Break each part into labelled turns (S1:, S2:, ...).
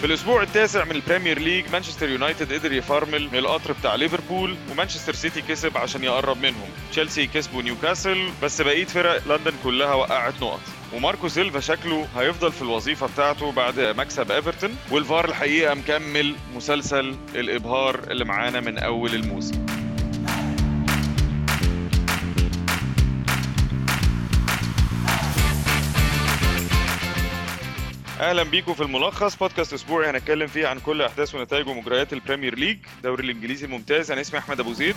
S1: في الاسبوع التاسع من البريمير ليج مانشستر يونايتد قدر يفرمل من القطر بتاع ليفربول ومانشستر سيتي كسب عشان يقرب منهم تشيلسي كسبوا نيوكاسل بس بقيه فرق لندن كلها وقعت نقط وماركو سيلفا شكله هيفضل في الوظيفه بتاعته بعد مكسب ايفرتون والفار الحقيقه مكمل مسلسل الابهار اللي معانا من اول الموسم اهلا بيكم في الملخص بودكاست اسبوعي هنتكلم فيه عن كل احداث ونتائج ومجريات البريمير ليج الدوري الانجليزي الممتاز انا اسمي احمد ابو زيد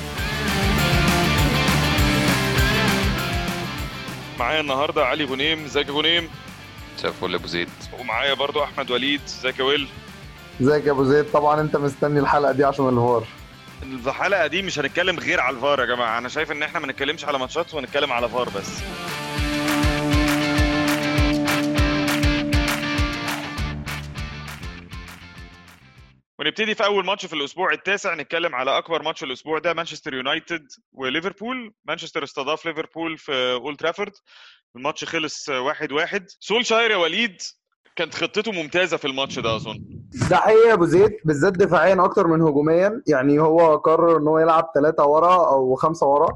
S1: معايا النهارده علي غنيم ازيك يا غنيم
S2: مساء الفل يا ابو زيد
S1: ومعايا برضو احمد وليد ازيك يا ويل
S3: ازيك يا ابو زيد طبعا انت مستني الحلقه دي عشان الفار
S1: الحلقه دي مش هنتكلم غير على الفار يا جماعه انا شايف ان احنا ما نتكلمش على ماتشات ونتكلم على فار بس ونبتدي في اول ماتش في الاسبوع التاسع نتكلم على اكبر ماتش الاسبوع ده مانشستر يونايتد وليفربول مانشستر استضاف ليفربول في اولد ترافورد الماتش خلص واحد واحد سولشاير يا وليد كانت خطته ممتازه في الماتش ده اظن
S3: ده حقيقي يا ابو زيد بالذات دفاعيا اكتر من هجوميا يعني هو قرر ان هو يلعب ثلاثه ورا او خمسه ورا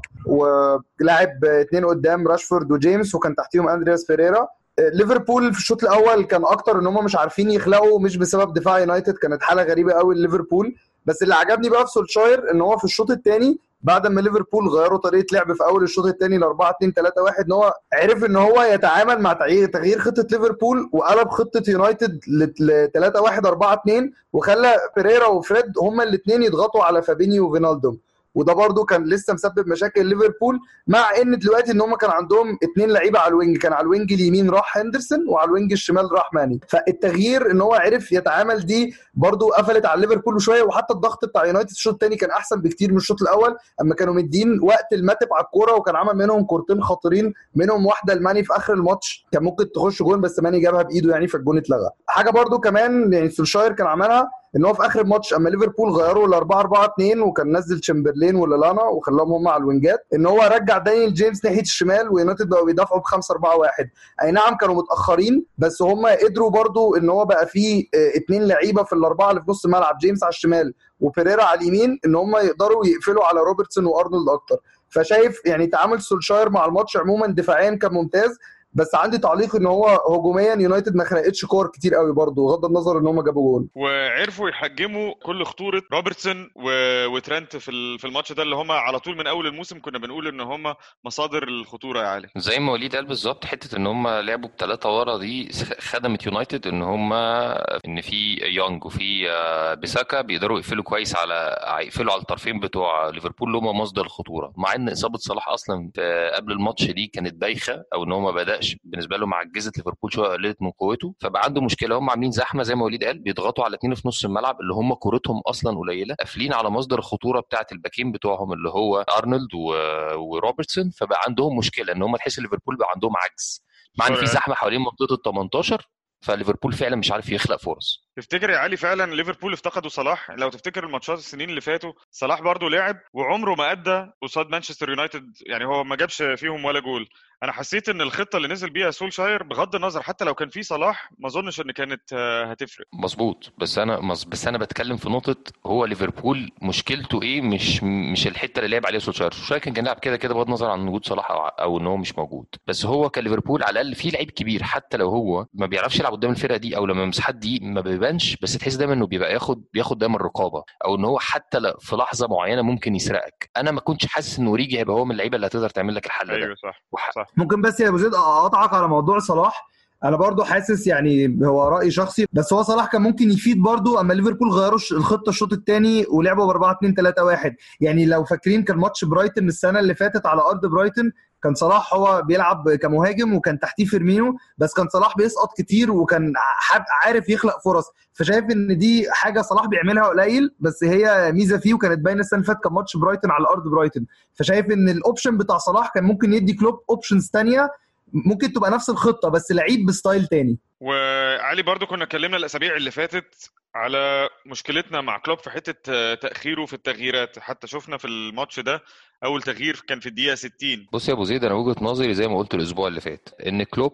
S3: ولعب اثنين قدام راشفورد وجيمس وكان تحتيهم اندرياس فيريرا ليفربول في الشوط الاول كان اكتر ان هم مش عارفين يخلقوا مش بسبب دفاع يونايتد كانت حاله غريبه قوي لليفربول بس اللي عجبني بقى في سولشاير ان هو في الشوط الثاني بعد ما ليفربول غيروا طريقه لعب في اول الشوط الثاني ل 4 2 3 1 ان هو عرف ان هو يتعامل مع تغيير تغيير خطه ليفربول وقلب خطه يونايتد ل 3 1 4 2 وخلى بيريرا وفريد هما الاثنين يضغطوا على فابينيو وفينالدوم وده برده كان لسه مسبب مشاكل ليفربول مع ان دلوقتي ان هم كان عندهم اثنين لعيبه على الوينج كان على الوينج اليمين راح هندرسون وعلى الوينج الشمال راح ماني فالتغيير ان هو عرف يتعامل دي برده قفلت على ليفربول شويه وحتى الضغط بتاع يونايتد الشوط الثاني كان احسن بكتير من الشوط الاول اما كانوا مدين وقت الماتب على الكوره وكان عمل منهم كورتين خطيرين منهم واحده لماني في اخر الماتش كان ممكن تخش جون بس ماني جابها بايده يعني فالجون اتلغى حاجه برده كمان يعني سولشاير كان عملها ان هو في اخر الماتش اما ليفربول غيروا ل 4 4 2 وكان نزل تشامبرلين ولالانا وخلاهم هم على الوينجات ان هو رجع دانيال جيمس ناحيه الشمال ويونايتد بقوا بيدافعوا ب 5 4 1 اي نعم كانوا متاخرين بس هم قدروا برضو ان هو بقى فيه اثنين لعيبه في الاربعه اللي في نص الملعب جيمس على الشمال وبيريرا على اليمين ان هم يقدروا يقفلوا على روبرتسون وارنولد اكتر فشايف يعني تعامل سولشاير مع الماتش عموما دفاعيا كان ممتاز بس عندي تعليق ان هو هجوميا يونايتد ما خلقتش كور كتير قوي برضه بغض النظر ان هم جابوا جول
S1: وعرفوا يحجموا كل خطوره روبرتسون و... وترنت في ال... في الماتش ده اللي هم على طول من اول الموسم كنا بنقول ان هم مصادر الخطوره يا علي
S2: زي ما وليد قال بالظبط حته ان هم لعبوا بثلاثه ورا دي خدمت يونايتد ان هم ان في يونج وفي بيساكا بيقدروا يقفلوا كويس على يقفلوا على الطرفين بتوع ليفربول اللي هم مصدر الخطوره مع ان اصابه صلاح اصلا قبل الماتش دي كانت بايخه او ان هو ما بداش بالنسبه له عجزت ليفربول شويه قللت من قوته فبقى عنده مشكله هم عاملين زحمه زي ما وليد قال بيضغطوا على اثنين في نص الملعب اللي هم كورتهم اصلا قليله قافلين على مصدر الخطوره بتاعه الباكين بتوعهم اللي هو ارنولد و... وروبرتسون فبقى عندهم مشكله ان هم تحس ليفربول بقى عندهم عجز مع ان في زحمه حوالين منطقه ال 18 فليفربول فعلا مش عارف يخلق فرص
S1: تفتكر يا علي فعلا ليفربول افتقدوا صلاح لو تفتكر الماتشات السنين اللي فاتوا صلاح برضه لعب وعمره ما ادى قصاد مانشستر يونايتد يعني هو ما جابش فيهم ولا جول انا حسيت ان الخطه اللي نزل بيها سولشاير بغض النظر حتى لو كان في صلاح ما اظنش ان كانت هتفرق
S2: مظبوط بس انا بس انا بتكلم في نقطه هو ليفربول مشكلته ايه مش مش الحته اللي لعب عليها سولشاير سولشاير كان بيلعب كده كده بغض النظر عن وجود صلاح أو, او ان هو مش موجود بس هو كليفربول على الاقل في لعيب كبير حتى لو هو ما بيعرفش يلعب قدام الفرقه دي او لما المساحات دي ما بيبانش بس تحس دايما انه بيبقى ياخد بياخد دايما الرقابه او ان هو حتى في لحظه معينه ممكن يسرقك انا ما كنتش حاسس ان اوريجي هيبقى هو من اللعيبه اللي هتقدر تعمل لك الحل
S1: ايوه
S2: ده
S1: صح
S2: وح...
S1: صح
S3: ممكن بس يا ابو زيد اقطعك على موضوع صلاح انا برضو حاسس يعني هو راي شخصي بس هو صلاح كان ممكن يفيد برضو اما ليفربول غيروا الخطه الشوط الثاني ولعبوا ب 4 2 3 1 يعني لو فاكرين كان ماتش برايتن السنه اللي فاتت على ارض برايتن كان صلاح هو بيلعب كمهاجم وكان تحتيه فيرمينو بس كان صلاح بيسقط كتير وكان عارف يخلق فرص فشايف ان دي حاجه صلاح بيعملها قليل بس هي ميزه فيه وكانت باينه السنه اللي فاتت كان ماتش برايتن على ارض برايتن فشايف ان الاوبشن بتاع صلاح كان ممكن يدي كلوب اوبشنز ثانيه ممكن تبقى نفس الخطه بس لعيب بستايل تاني
S1: وعلي برضو كنا اتكلمنا الاسابيع اللي فاتت على مشكلتنا مع كلوب في حته تاخيره في التغييرات حتى شفنا في الماتش ده اول تغيير كان في الدقيقه 60
S2: بص يا ابو زيد انا وجهه نظري زي ما قلت الاسبوع اللي فات ان كلوب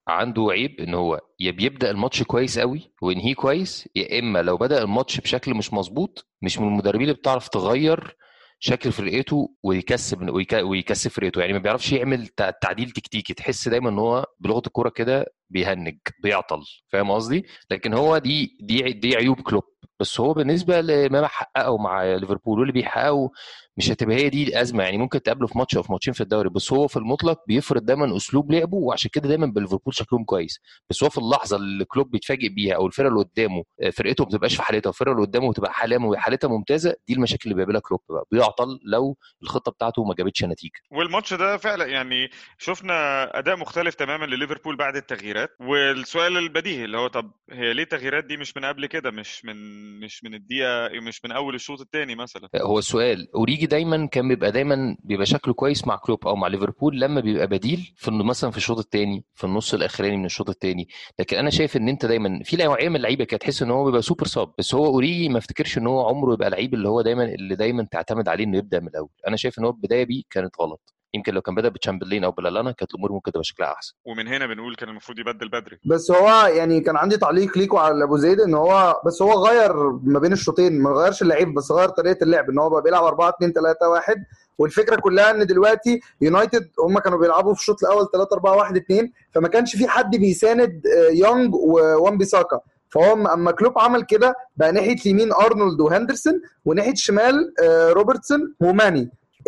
S2: عنده عيب ان هو يا بيبدا الماتش كويس قوي وينهيه كويس يا اما لو بدا الماتش بشكل مش مظبوط مش من المدربين اللي بتعرف تغير شكل فرقته ويكسب ويكسب فرقته يعني ما بيعرفش يعمل تعديل تكتيكي تحس دايما ان هو بلغه الكوره كده بيهنج بيعطل فاهم قصدي لكن هو دي دي دي عيوب كلوب بس هو بالنسبه لما حققه مع ليفربول واللي بيحققه مش هتبقى هي دي الازمه يعني ممكن تقابله في ماتش او في ماتشين في الدوري بس هو في المطلق بيفرض دايما اسلوب لعبه وعشان كده دايما بليفربول شكلهم كويس بس هو في اللحظه اللي كلوب بيتفاجئ بيها او الفرقه اللي قدامه فرقته ما بتبقاش في حالتها والفرقه اللي قدامه بتبقى حالها حالتها ممتازه دي المشاكل اللي بيقابلها كلوب بقى بيعطل لو الخطه بتاعته ما جابتش نتيجه
S1: والماتش ده فعلا يعني شفنا اداء مختلف تماما لليفربول بعد التغييرات والسؤال البديهي اللي هو طب هي ليه التغييرات دي مش من قبل كده مش من مش من الدقيقه مش من اول الشوط الثاني مثلا
S2: هو السؤال اوريجي دايما كان بيبقى دايما بيبقى شكله كويس مع كلوب او مع ليفربول لما بيبقى بديل في مثلا في الشوط الثاني في النص الاخراني من الشوط الثاني لكن انا شايف ان انت دايما في نوعيه من اللعيبه كده تحس ان هو بيبقى سوبر صاب بس هو اوريجي ما افتكرش ان هو عمره يبقى لعيب اللي هو دايما اللي دايما تعتمد عليه انه يبدا من الاول انا شايف ان هو البدايه بيه كانت غلط يمكن لو كان بدا بتشامبرلين او بلالانا كانت الامور ممكن تبقى شكلها احسن
S1: ومن هنا بنقول كان المفروض يبدل بدري
S3: بس هو يعني كان عندي تعليق ليكوا على ابو زيد ان هو بس هو غير ما بين الشوطين ما غيرش اللعيب بس غير طريقه اللعب ان هو بقى بيلعب 4 2 3 1 والفكره كلها ان دلوقتي يونايتد هم كانوا بيلعبوا في الشوط الاول 3 4 1 2 فما كانش في حد بيساند يونج ووان بيساكا فهو اما كلوب عمل كده بقى ناحيه اليمين ارنولد وهندرسون وناحيه الشمال روبرتسون وماني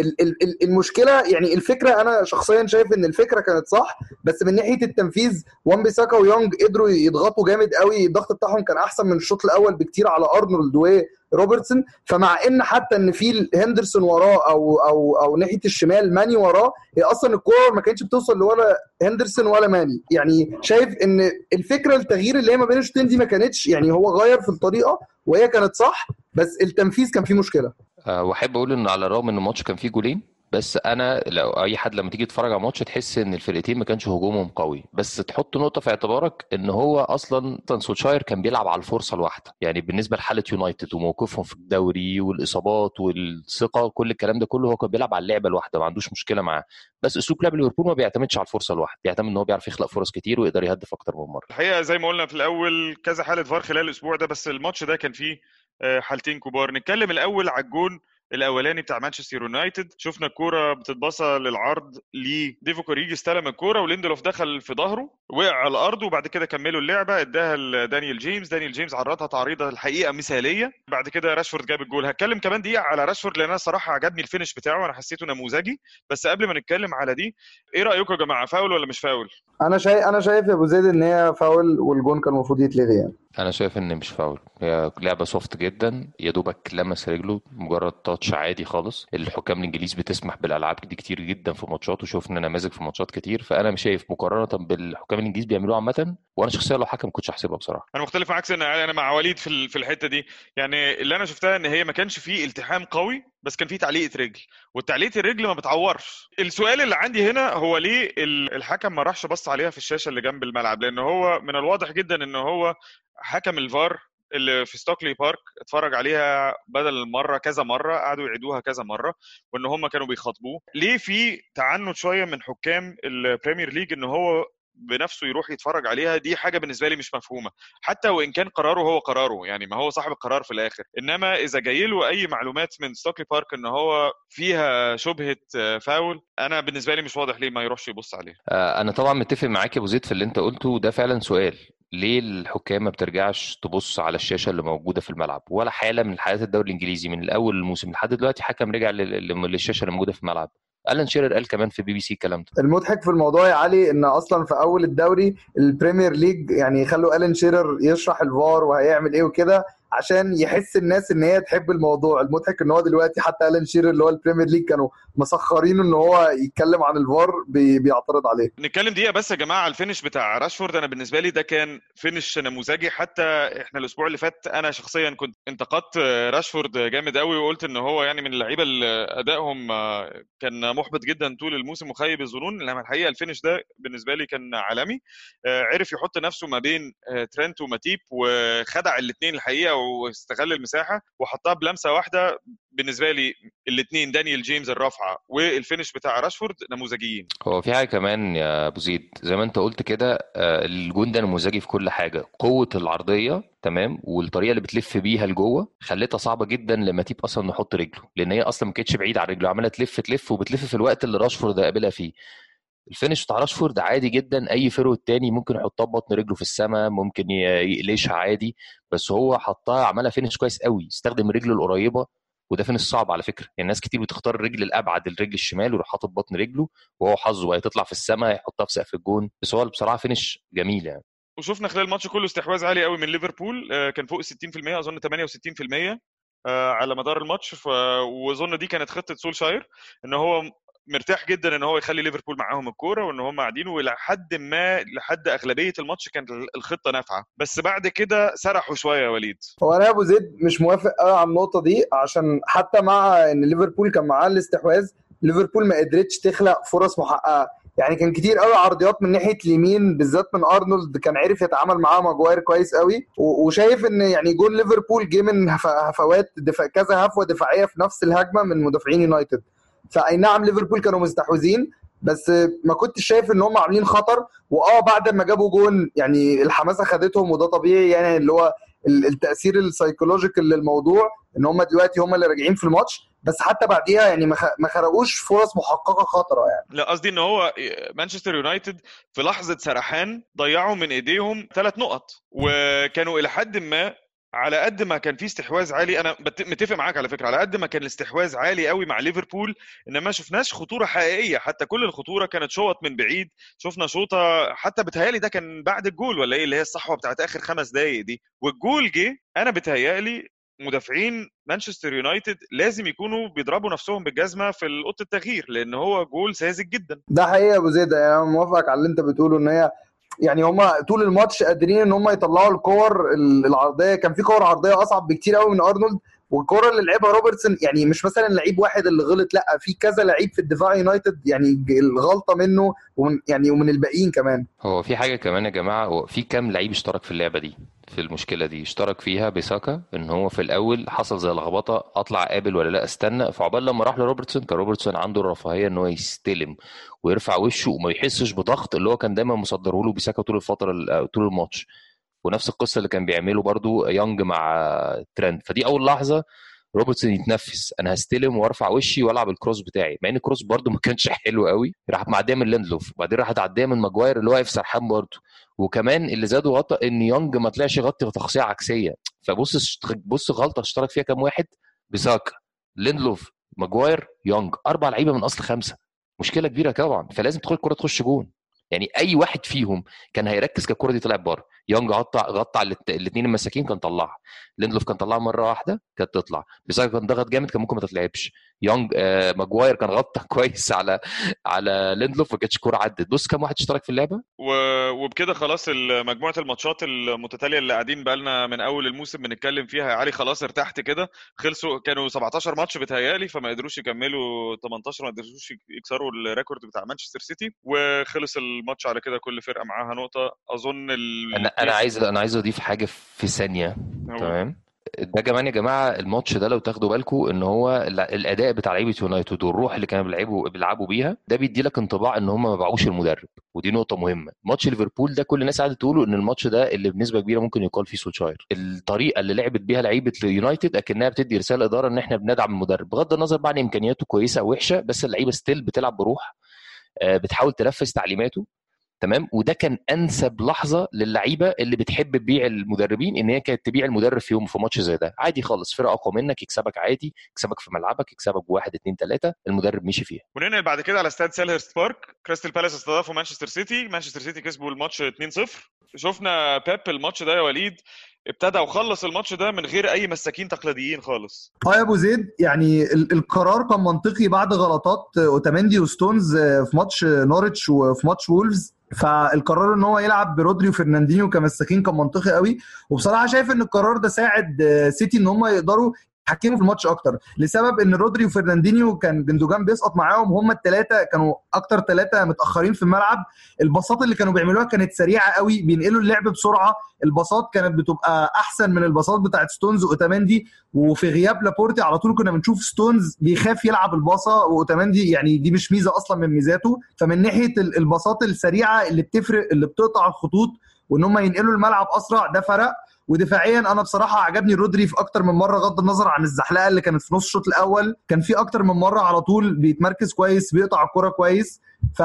S3: المشكله يعني الفكره انا شخصيا شايف ان الفكره كانت صح بس من ناحيه التنفيذ وان بيساكا ويونج قدروا يضغطوا جامد قوي الضغط بتاعهم كان احسن من الشوط الاول بكتير على ارنولد وروبرتسون فمع ان حتى ان في هندرسون وراه او او او ناحيه الشمال ماني وراه هي اصلا الكوره ما كانتش بتوصل لولا هندرسون ولا ماني يعني شايف ان الفكره التغيير اللي هي ما بين الشوطين دي ما كانتش يعني هو غير في الطريقه وهي كانت صح بس التنفيذ كان فيه مشكله
S2: واحب اقول ان على الرغم ان الماتش كان فيه جولين بس انا لو اي حد لما تيجي تتفرج على ماتش تحس ان الفرقتين ما كانش هجومهم قوي بس تحط نقطه في اعتبارك ان هو اصلا سولشاير كان بيلعب على الفرصه الواحده يعني بالنسبه لحاله يونايتد وموقفهم في الدوري والاصابات والثقه كل الكلام ده كله هو كان بيلعب على اللعبه الواحده ما عندوش مشكله معاه بس اسلوب لعب ليفربول ما بيعتمدش على الفرصه الواحده بيعتمد ان هو بيعرف يخلق فرص كتير ويقدر يهدف اكتر من مره
S1: الحقيقه زي ما قلنا في الاول كذا حاله فار خلال الاسبوع ده بس الماتش ده كان فيه حالتين كبار نتكلم الاول على الجون الاولاني بتاع مانشستر يونايتد شفنا الكوره بتتبصى للعرض لديفو كوريجي استلم الكوره وليندلوف دخل في ظهره وقع على الارض وبعد كده كملوا اللعبه اداها لدانيال جيمس دانيال جيمس عرضها تعريضه الحقيقه مثاليه بعد كده راشفورد جاب الجول هتكلم كمان دقيقه على راشفورد لان انا صراحه عجبني الفينش بتاعه انا حسيته نموذجي بس قبل ما نتكلم على دي ايه رايكم يا جماعه فاول ولا مش فاول
S3: انا شايف انا شايف يا ابو زيد ان هي فاول والجون كان المفروض يتلغي يعني
S2: انا شايف ان مش فاول هي لعبه سوفت جدا يا دوبك لمس رجله مجرد تاتش عادي خالص الحكام الانجليز بتسمح بالالعاب دي كتير جدا في ماتشات وشوفنا نماذج في ماتشات كتير فانا مش شايف مقارنه بالحكام الانجليز بيعملوها عامه وانا شخصيا لو حكم كنتش هحسبها بصراحه
S1: انا مختلف معاك ان انا مع وليد في في الحته دي يعني اللي انا شفتها ان هي ما كانش فيه التحام قوي بس كان فيه تعليقه رجل والتعليقه الرجل ما بتعورش السؤال اللي عندي هنا هو ليه الحكم ما راحش بص عليها في الشاشه اللي جنب الملعب لان هو من الواضح جدا ان هو حكم الفار اللي في ستوكلي بارك اتفرج عليها بدل المره كذا مره قعدوا يعيدوها كذا مره وان هم كانوا بيخاطبوه ليه في تعنت شويه من حكام البريمير ليج ان هو بنفسه يروح يتفرج عليها دي حاجه بالنسبه لي مش مفهومه حتى وان كان قراره هو قراره يعني ما هو صاحب القرار في الاخر انما اذا جاي له اي معلومات من ستوكلي بارك ان هو فيها شبهه فاول انا بالنسبه لي مش واضح ليه ما يروحش يبص عليها
S2: انا طبعا متفق معاك يا ابو زيد في اللي انت قلته وده فعلا سؤال ليه الحكام ما بترجعش تبص على الشاشه اللي موجوده في الملعب ولا حاله من حالات الدوري الانجليزي من الاول الموسم لحد دلوقتي حكم رجع للشاشه اللي موجوده في الملعب الان شيرر قال كمان في بي بي سي الكلام ده
S3: المضحك في الموضوع يا علي ان اصلا في اول الدوري البريمير ليج يعني يخلوا الان شيرر يشرح الفار وهيعمل ايه وكده عشان يحس الناس ان هي تحب الموضوع المضحك ان هو دلوقتي حتى الان شيرر اللي هو البريمير ليج كانوا مسخرينه ان هو يتكلم عن الفار بي بيعترض عليه
S1: نتكلم دقيقه بس يا جماعه على الفينش بتاع راشفورد انا بالنسبه لي ده كان فينش نموذجي حتى احنا الاسبوع اللي فات انا شخصيا كنت انتقدت راشفورد جامد قوي وقلت ان هو يعني من اللعيبه اللي ادائهم كان محبط جدا طول الموسم وخيب الظنون انما الحقيقه الفينش ده بالنسبه لي كان عالمي عرف يحط نفسه ما بين ترنت وماتيب وخدع الاثنين الحقيقه واستغل المساحه وحطها بلمسه واحده بالنسبه لي الاثنين دانيال جيمس الرافعه والفينش بتاع راشفورد نموذجيين
S2: هو في حاجه كمان يا ابو زيد زي ما انت قلت كده آه، الجون ده نموذجي في كل حاجه قوه العرضيه تمام والطريقه اللي بتلف بيها لجوه خلتها صعبه جدا لما تيب اصلا نحط رجله لان هي اصلا ما كانتش بعيد عن رجله عماله تلف تلف وبتلف في الوقت اللي راشفورد قابلها فيه الفينش بتاع راشفورد عادي جدا اي فيرو تاني ممكن يحطها ببطن رجله في السماء ممكن ي- يقلشها عادي بس هو حطها عملها فينش كويس قوي استخدم رجله القريبه وده فينش صعب على فكره يعني ناس كتير بتختار الرجل الابعد الرجل الشمال ويروح حاطط بطن رجله وهو حظه بقى تطلع في السماء يحطها في سقف الجون بس هو بصراحه فينش جميل يعني
S1: وشفنا خلال الماتش كله استحواذ عالي قوي من ليفربول آه، كان فوق 60% اظن 68% آه، على مدار الماتش ف... واظن دي كانت خطه سولشاير ان هو مرتاح جدا ان هو يخلي ليفربول معاهم الكوره وان هم قاعدين ولحد ما لحد اغلبيه الماتش كانت الخطه نافعه بس بعد كده سرحوا شويه يا وليد
S3: هو انا يا ابو زيد مش موافق قوي على النقطه دي عشان حتى مع ان ليفربول كان معاه الاستحواذ ليفربول ما قدرتش تخلق فرص محققه يعني كان كتير قوي عرضيات من ناحيه اليمين بالذات من ارنولد كان عارف يتعامل معاه ماجواير كويس قوي و- وشايف ان يعني جول ليفربول جه من هف- هفوات دفاع كذا هفوه دفاعيه في نفس الهجمه من مدافعين يونايتد فاي نعم ليفربول كانوا مستحوذين بس ما كنتش شايف ان هم عاملين خطر واه بعد ما جابوا جون يعني الحماسه خدتهم وده طبيعي يعني اللي هو ال- التاثير السايكولوجيكال للموضوع ان هم دلوقتي هم اللي راجعين في الماتش بس حتى بعديها يعني ما خ- ما خرقوش فرص محققه خطره يعني
S1: لا قصدي ان هو مانشستر يونايتد في لحظه سرحان ضيعوا من ايديهم ثلاث نقط وكانوا الى حد ما على قد ما كان في استحواذ عالي انا بت- متفق معاك على فكره على قد ما كان الاستحواذ عالي قوي مع ليفربول ان ما شفناش خطوره حقيقيه حتى كل الخطوره كانت شوط من بعيد شفنا شوطه حتى بتهيالي ده كان بعد الجول ولا ايه اللي هي الصحوه بتاعت اخر خمس دقائق دي والجول جه انا بتهيالي مدافعين مانشستر يونايتد لازم يكونوا بيضربوا نفسهم بالجزمه في اوضه التغيير لان هو جول ساذج جدا
S3: ده حقيقه يا ابو زيد يعني انا موافقك على اللي انت بتقوله ان هي يعني هما طول الماتش قادرين ان هم يطلعوا الكور ال- العرضيه كان في كور عرضيه اصعب بكتير قوي من ارنولد والكره اللي لعبها روبرتسون يعني مش مثلا لعيب واحد اللي غلط لا في كذا لعيب في الدفاع يونايتد يعني ج- الغلطه منه ومن يعني ومن الباقيين كمان
S2: هو في حاجة كمان يا جماعة هو في كام لعيب اشترك في اللعبة دي في المشكلة دي اشترك فيها بيساكا ان هو في الاول حصل زي لخبطة اطلع قابل ولا لا استنى فعقبال لما راح لروبرتسون كان روبرتسون عنده الرفاهية ان هو يستلم ويرفع وشه وما يحسش بضغط اللي هو كان دايما مصدره له بيساكا طول الفترة ال- طول الماتش ونفس القصة اللي كان بيعمله برضو يونج مع ترند فدي اول لحظة روبرتسون يتنفس انا هستلم وارفع وشي والعب الكروس بتاعي مع ان الكروس برضو ما كانش حلو قوي راح معديه من ليندلوف وبعدين راح تعديه من ماجواير اللي واقف سرحان برضو وكمان اللي زاد وغطى ان يونج ما طلعش يغطي تغطيه عكسيه فبص بص غلطه اشترك فيها كام واحد بيساكا ليندلوف ماجواير يونج اربع لعيبه من اصل خمسه مشكله كبيره طبعا فلازم تدخل الكره تخش جون يعني اي واحد فيهم كان هيركز كان الكره دي طلعت بره يونج غطى غطى على الاثنين المساكين كان طلعها ليندلوف كان طلعها مره واحده كانت تطلع بيساكا كان ضغط جامد كان ممكن ما تتلعبش يونج آه ماجواير كان غطى كويس على على ليندلوف ما كانتش كوره عدت بص كام واحد اشترك في اللعبه
S1: و- وبكده خلاص ال- مجموعه الماتشات المتتاليه اللي قاعدين بقالنا من اول الموسم بنتكلم فيها يا علي خلاص ارتحت كده خلصوا كانوا 17 ماتش بتهيالي فما قدروش يكملوا 18 ما قدروش يكسروا الريكورد بتاع مانشستر سيتي وخلص الماتش على كده كل فرقه معاها نقطه اظن ال...
S2: انا انا عايز انا عايز اضيف حاجه في ثانيه
S1: هو-
S2: تمام ده كمان يا جماعه الماتش ده لو تاخدوا بالكم ان هو ال- الاداء بتاع لعيبه يونايتد والروح اللي كانوا بيلعبوا بيلعبوا بيها ده بيدي لك انطباع ان هم ما باعوش المدرب ودي نقطه مهمه ماتش ليفربول ده كل الناس قاعده تقولوا ان الماتش ده اللي بنسبه كبيره ممكن يقال فيه سولشاير الطريقه اللي لعبت بيها لعيبه يونايتد اكنها بتدي رساله اداره ان احنا بندعم المدرب بغض النظر بقى عن امكانياته كويسه او وحشه بس اللعيبه ستيل بتلعب بروح آه، بتحاول تنفذ تعليماته تمام وده كان انسب لحظه للعيبه اللي بتحب تبيع المدربين ان هي كانت تبيع المدرب في يوم في ماتش زي ده عادي خالص فرقه اقوى منك يكسبك عادي يكسبك في ملعبك يكسبك بواحد اتنين تلاته المدرب مشي فيها
S1: وننقل بعد كده على استاد سيلهرست بارك كريستال بالاس استضافوا مانشستر سيتي مانشستر سيتي كسبوا الماتش 2-0 شفنا بيب الماتش ده يا وليد ابتدى وخلص الماتش ده من غير اي مساكين تقليديين خالص
S3: اه يا ابو زيد يعني ال- القرار كان منطقي بعد غلطات اوتاميندي وستونز في ماتش نوريتش وفي ماتش وولفز فالقرار ان هو يلعب برودري وفرناندينيو كمساكين كان منطقي قوي وبصراحه شايف ان القرار ده ساعد سيتي ان هم يقدروا بيتحكموا في الماتش اكتر لسبب ان رودري وفرناندينيو كان جندوجان بيسقط معاهم هم الثلاثه كانوا اكتر ثلاثه متاخرين في الملعب الباصات اللي كانوا بيعملوها كانت سريعه قوي بينقلوا اللعب بسرعه الباصات كانت بتبقى احسن من الباصات بتاعت ستونز واوتاماندي وفي غياب لابورتي على طول كنا بنشوف ستونز بيخاف يلعب الباصه واوتاماندي يعني دي مش ميزه اصلا من ميزاته فمن ناحيه الباصات السريعه اللي بتفرق اللي بتقطع الخطوط وان هم ينقلوا الملعب اسرع ده فرق ودفاعيا انا بصراحه عجبني رودري في اكتر من مره غض النظر عن الزحلقه اللي كانت في نص الشوط الاول كان في اكتر من مره على طول بيتمركز كويس بيقطع الكوره كويس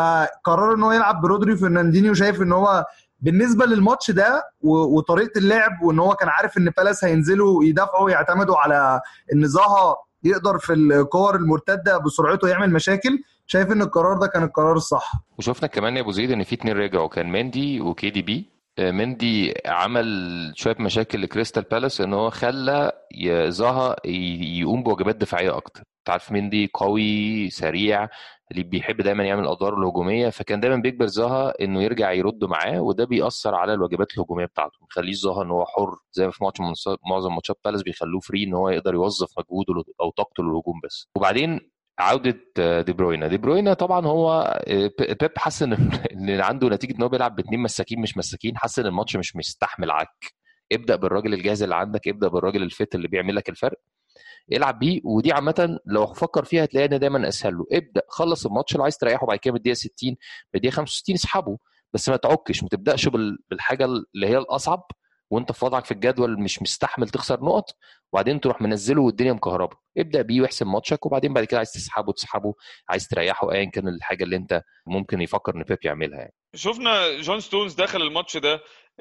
S3: فقرر ان هو يلعب برودري وفرناندينيو شايف ان هو بالنسبه للماتش ده وطريقه اللعب وان هو كان عارف ان بالاس هينزلوا يدافعوا يعتمدوا على ان زاها يقدر في الكور المرتده بسرعته يعمل مشاكل شايف ان القرار ده كان القرار الصح
S2: وشفنا كمان يا ابو زيد ان في اتنين رجعوا كان مندي وكي دي بي مندي عمل شويه مشاكل لكريستال بالاس ان هو خلى زها يقوم بواجبات دفاعيه اكتر انت عارف مندي قوي سريع اللي بيحب دايما يعمل الادوار الهجوميه فكان دايما بيجبر زها انه يرجع يرد معاه وده بيأثر على الواجبات الهجوميه بتاعته ما بيخليش زها ان هو حر زي ما في ماتش معظم ماتشات بالاس بيخلوه فري ان هو يقدر يوظف مجهوده او طاقته للهجوم بس وبعدين عوده دي بروينا دي بروينا طبعا هو بيب حس ان ان عنده نتيجه ان هو بيلعب باثنين مساكين مش مساكين حس ان الماتش مش مستحمل عك ابدا بالراجل الجاهز اللي عندك ابدا بالراجل الفت اللي بيعمل لك الفرق العب بيه ودي عامه لو فكر فيها هتلاقيها ان دايما اسهل له ابدا خلص الماتش لو عايز تريحه بعد كده من الدقيقه 60 من الدقيقه 65 اسحبه بس ما تعكش ما تبداش بالحاجه اللي هي الاصعب وانت في وضعك في الجدول مش مستحمل تخسر نقط وبعدين تروح منزله والدنيا مكهربه ابدا بيه واحسن ماتشك وبعدين بعد كده عايز تسحبه تسحبه عايز تريحه ايا كان الحاجه اللي انت ممكن يفكر ان بيب يعملها يعني
S1: شفنا جون ستونز دخل الماتش ده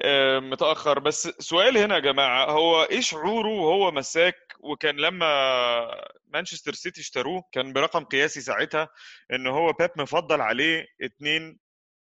S1: متاخر بس سؤال هنا يا جماعه هو ايه شعوره وهو مساك وكان لما مانشستر سيتي اشتروه كان برقم قياسي ساعتها ان هو بيب مفضل عليه اتنين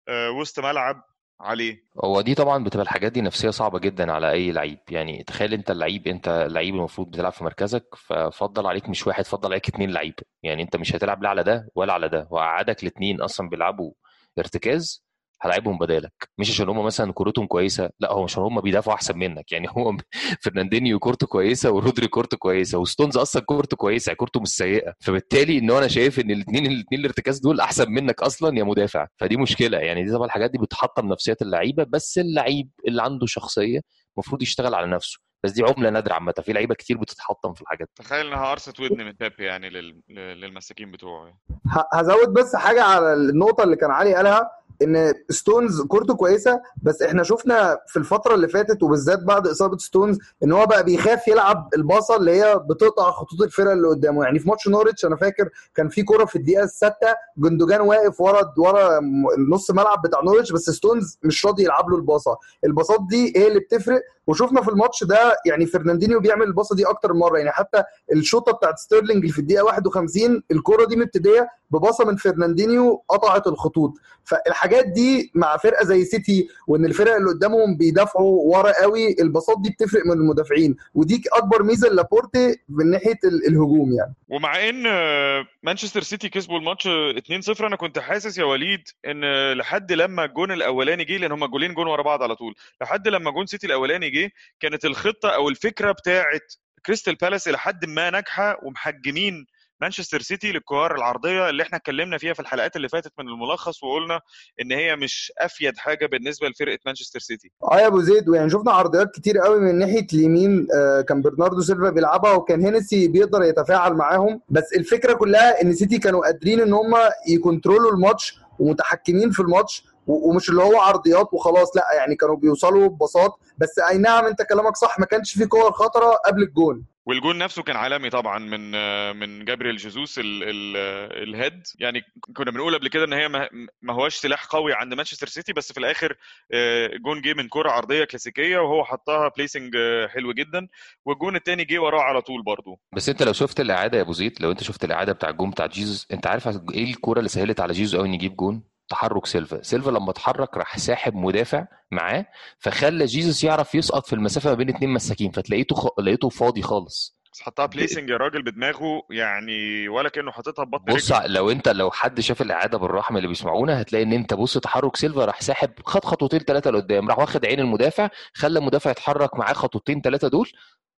S1: وسط ملعب عليه
S2: هو دي طبعا بتبقى الحاجات دي نفسيه صعبه جدا على اي لعيب يعني تخيل انت اللعيب انت لعيب المفروض بتلعب في مركزك ففضل عليك مش واحد فضل عليك اتنين لعيب يعني انت مش هتلعب لا على ده ولا على ده وقعدك الاتنين اصلا بيلعبوا ارتكاز هلاعبهم بدالك مش عشان هم مثلا كورتهم كويسه لا هو عشان هم بيدافعوا احسن منك يعني هو فرناندينيو كورته كويسه ورودري كورته كويسه وستونز اصلا كورته كويسه كورته مش سيئه فبالتالي ان انا شايف ان الاثنين الاثنين الارتكاز دول احسن منك اصلا يا مدافع فدي مشكله يعني دي طبعا الحاجات دي بتحطم نفسيات اللعيبه بس اللعيب اللي عنده شخصيه المفروض يشتغل على نفسه بس دي عمله نادره عامه في لعيبه كتير بتتحطم في الحاجات
S1: تخيل انها قرصه ودن من بيب يعني لل... للمساكين بتوعه
S3: هزود بس حاجه على النقطه اللي كان علي قالها ان ستونز كورته كويسه بس احنا شفنا في الفتره اللي فاتت وبالذات بعد اصابه ستونز ان هو بقى بيخاف يلعب الباصه اللي هي بتقطع خطوط الفرقه اللي قدامه يعني في ماتش نورتش انا فاكر كان في كوره في الدقيقه السادسه جندوجان واقف ورا ورا نص ملعب بتاع نورتش بس ستونز مش راضي يلعب له الباصه الباصات دي هي اللي بتفرق وشفنا في الماتش ده يعني فرناندينيو بيعمل الباصه دي اكتر من مره يعني حتى الشوطه بتاعت ستيرلينج اللي في الدقيقه 51 الكوره دي مبتديه بباصه من فرناندينيو قطعت الخطوط فالحاجات دي مع فرقه زي سيتي وان الفرق اللي قدامهم بيدافعوا ورا قوي الباصات دي بتفرق من المدافعين ودي اكبر ميزه لابورتي من ناحيه الهجوم يعني
S1: ومع ان مانشستر سيتي كسبوا الماتش 2-0 انا كنت حاسس يا وليد ان لحد لما الجون الاولاني جه لان هم جولين جون ورا بعض على طول لحد لما جون سيتي الاولاني جه كانت الخطه او الفكره بتاعت كريستال بالاس الى حد ما ناجحه ومحجمين مانشستر سيتي للكوار العرضيه اللي احنا اتكلمنا فيها في الحلقات اللي فاتت من الملخص وقلنا ان هي مش افيد حاجه بالنسبه لفرقه مانشستر سيتي
S3: اه يا ابو زيد ويعني شفنا عرضيات كتير قوي من ناحيه اليمين آه كان برناردو سيلفا بيلعبها وكان هينسي بيقدر يتفاعل معاهم بس الفكره كلها ان سيتي كانوا قادرين ان هم يكنترولوا الماتش ومتحكمين في الماتش ومش اللي هو عرضيات وخلاص لا يعني كانوا بيوصلوا ببساط بس اي نعم انت كلامك صح ما كانش في كور خطره قبل الجون
S1: والجون نفسه كان عالمي طبعا من من جابريل جيسوس ال ال الهيد يعني كنا بنقول قبل كده ان هي ما هواش سلاح قوي عند مانشستر سيتي بس في الاخر جون جه من كره عرضيه كلاسيكيه وهو حطها بليسنج حلو جدا والجون الثاني جه وراه على طول برضه
S2: بس انت لو شفت الاعاده يا ابو زيد لو انت شفت الاعاده بتاع الجون بتاع جيسوس انت عارف ايه الكوره اللي سهلت على جيسوس قوي ان يجيب جون تحرك سيلفا سيلفا لما اتحرك راح ساحب مدافع معاه فخلى جيسوس يعرف يسقط في المسافه ما بين اتنين مساكين فتلاقيته خ... لقيته فاضي خالص
S1: بس حطها بليسنج يا راجل بدماغه يعني ولا كانه حاططها ببطن
S2: بص
S1: رجله
S2: لو انت لو حد شاف الاعاده بالرحم اللي بيسمعونا هتلاقي ان انت بص تحرك سيلفا راح ساحب خد خطوتين ثلاثه لقدام راح واخد عين المدافع خلى المدافع يتحرك معاه خطوتين ثلاثه دول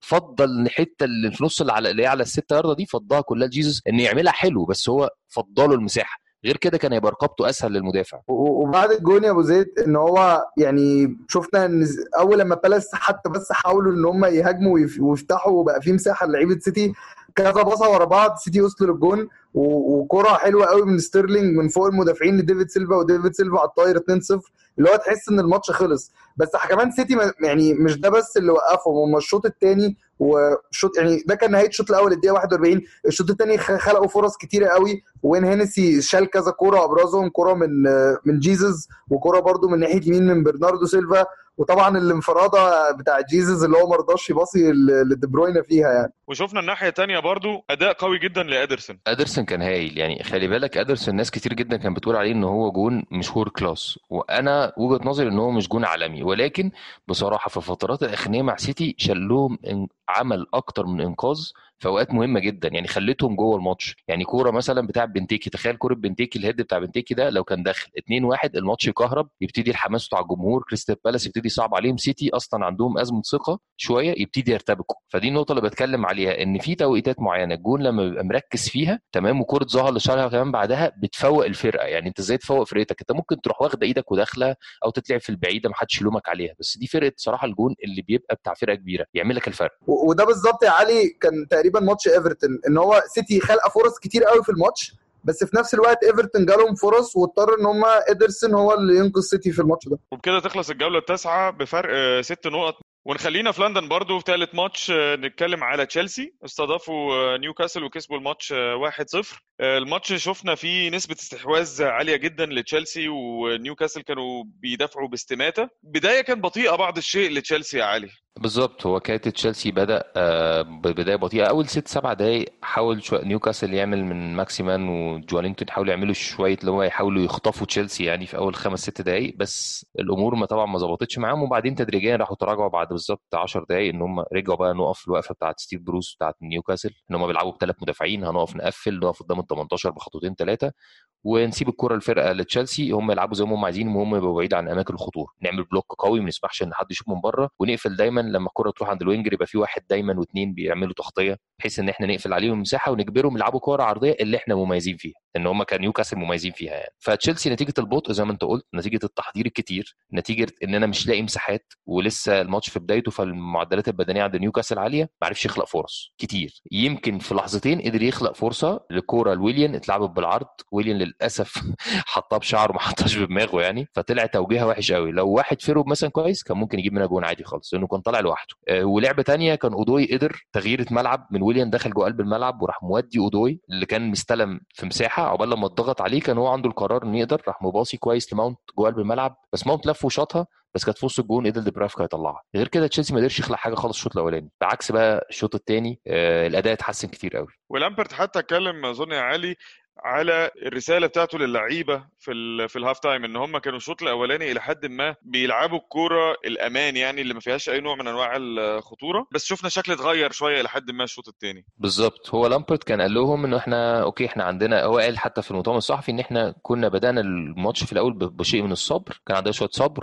S2: فضل الحته اللي في نص اللي على اللي هي على الست يارده دي فضها كلها لجيزوس ان يعملها حلو بس هو فضله المساحه غير كده كان هيبقى رقابته اسهل للمدافع
S3: و- وبعد الجون يا ابو زيد ان هو يعني شفنا ان ز- اول لما بالاس حتى بس حاولوا ان هم يهاجموا ويف- ويفتحوا وبقى في مساحه لعيبه سيتي كذا باصه ورا بعض سيتي وصلوا للجون و- وكره حلوه قوي من ستيرلينج من فوق المدافعين لديفيد سيلفا وديفيد سيلفا على الطاير 2-0 اللي هو تحس ان الماتش خلص بس كمان سيتي ما- يعني مش ده بس اللي وقفهم هم الشوط الثاني والشوط يعني ده كان نهايه الشوط الاول الدقيقه 41 الشوط الثاني خلقوا فرص كتيره قوي وين هينسي شال كذا كوره ابرزهم كوره من من جيزز وكوره برده من ناحيه يمين من برناردو سيلفا وطبعا الانفراده بتاع جيزز اللي هو ما رضاش يباصي ل- لدي بروينا فيها يعني
S1: وشفنا الناحيه الثانيه برضو اداء قوي جدا لادرسون
S2: ادرسون كان هايل يعني خلي بالك ادرسون ناس كتير جدا كانت بتقول عليه ان هو جون مش وور كلاس وانا وجهه نظري ان هو مش جون عالمي ولكن بصراحه في الفترات الاخرانيه مع سيتي شلهم إن- عمل اكتر من انقاذ في اوقات مهمه جدا يعني خلتهم جوه الماتش يعني كوره مثلا بتاع بنتيكي تخيل كوره بنتيكي الهيد بتاع بنتيكي ده لو كان داخل 2 1 الماتش يكهرب يبتدي الحماس بتاع الجمهور كريستال بالاس يبتدي يصعب عليهم سيتي اصلا عندهم ازمه ثقه شويه يبتدي يرتبكوا فدي النقطه اللي بتكلم عليها ان في توقيتات معينه الجون لما بيبقى مركز فيها تمام وكوره ظهر اللي شالها كمان بعدها بتفوق الفرقه يعني انت ازاي تفوق فرقتك انت ممكن تروح واخده ايدك وداخله او تتلعب في البعيده ما حدش يلومك عليها بس دي فرقه صراحه الجون اللي بيبقى بتاع فرقه كبيره يعمل لك الفرق
S3: و- وده بالظبط يا علي كان تقريبا ماتش ايفرتون ان هو سيتي خلق فرص كتير قوي في الماتش بس في نفس الوقت ايفرتون جالهم فرص واضطر ان هم ادرسون هو اللي ينقذ سيتي في الماتش ده
S1: وبكده تخلص الجوله التاسعه بفرق آه، ست نقط ونخلينا في لندن برضو في ثالث ماتش آه، نتكلم على تشيلسي استضافوا آه، نيوكاسل وكسبوا الماتش آه، 1-0 آه، الماتش شفنا فيه نسبة استحواذ عالية جدا لتشيلسي ونيوكاسل كانوا بيدافعوا باستماتة بداية كانت بطيئة بعض الشيء لتشيلسي يا علي
S2: بالظبط هو كانت تشيلسي بدأ آه، ببداية بطيئة أول ست سبع دقايق حاول شو... نيوكاسل يعمل من ماكسيمان وجوالينتون يحاولوا يعملوا شوية اللي هو يحاولوا يخطفوا تشيلسي يعني في أول خمس ست دقايق بس الأمور ما طبعا ما ظبطتش معاهم وبعدين تدريجيا راحوا تراجعوا بعد بالظبط 10 دقايق إن هم رجعوا بقى نقف الوقفة بتاعت ستيف بروس بتاعت نيوكاسل إن هم بيلعبوا بثلاث مدافعين هنقف نقفل نقف قدام ال 18 بخطوتين ثلاثة ونسيب الكره الفرقه لتشيلسي هم يلعبوا زي ما هم عايزين وهم يبقوا بعيد عن اماكن الخطوره نعمل بلوك قوي ما نسمحش ان حد يشوف من بره ونقفل دايما لما الكره تروح عند الوينجر يبقى في واحد دايما واثنين بيعملوا تغطيه بحيث ان احنا نقفل عليهم مساحه ونجبرهم يلعبوا كره عرضيه اللي احنا مميزين فيها ان هم كان نيوكاسل مميزين فيها يعني فتشيلسي نتيجه البطء زي ما انت قلت نتيجه التحضير الكتير نتيجه ان انا مش لاقي مساحات ولسه الماتش في بدايته فالمعدلات البدنيه عند نيوكاسل عاليه ما عرفش يخلق فرص كتير يمكن في لحظتين قدر يخلق فرصه لكوره لويليان اتلعبت بالعرض ويليان للاسف حطها بشعره ما حطهاش بدماغه يعني فطلع توجيهها وحش قوي لو واحد فيرو مثلا كويس كان ممكن يجيب منها جون عادي خالص لانه كان طالع لوحده آه، ولعبه تانية كان اودوي قدر تغيير ملعب من ويليان دخل جوه قلب الملعب وراح مودي اودوي اللي كان مستلم في مساحه عقبال لما اتضغط عليه كان هو عنده القرار انه يقدر راح مباصي كويس لماونت جوه قلب الملعب بس ماونت لف وشاطها بس كانت في وسط الجون قدر ديبرافكا يطلعها غير كده تشيلسي ما قدرش يخلق حاجه خالص الشوط الاولاني بعكس بقى الشوط الثاني آه الاداء اتحسن كتير قوي
S1: ولامبرت حتى اتكلم اظن يا علي على الرساله بتاعته للعيبه في ال في الهاف تايم ان هم كانوا الشوط الاولاني الى حد ما بيلعبوا الكوره الامان يعني اللي ما فيهاش اي نوع من انواع الخطوره بس شفنا شكل اتغير شويه الى حد ما الشوط الثاني
S2: بالظبط هو لامبرت كان قال لهم انه احنا اوكي احنا عندنا هو قال حتى في المؤتمر الصحفي ان احنا كنا بدانا الماتش في الاول ب- بشيء من الصبر كان عندنا شويه صبر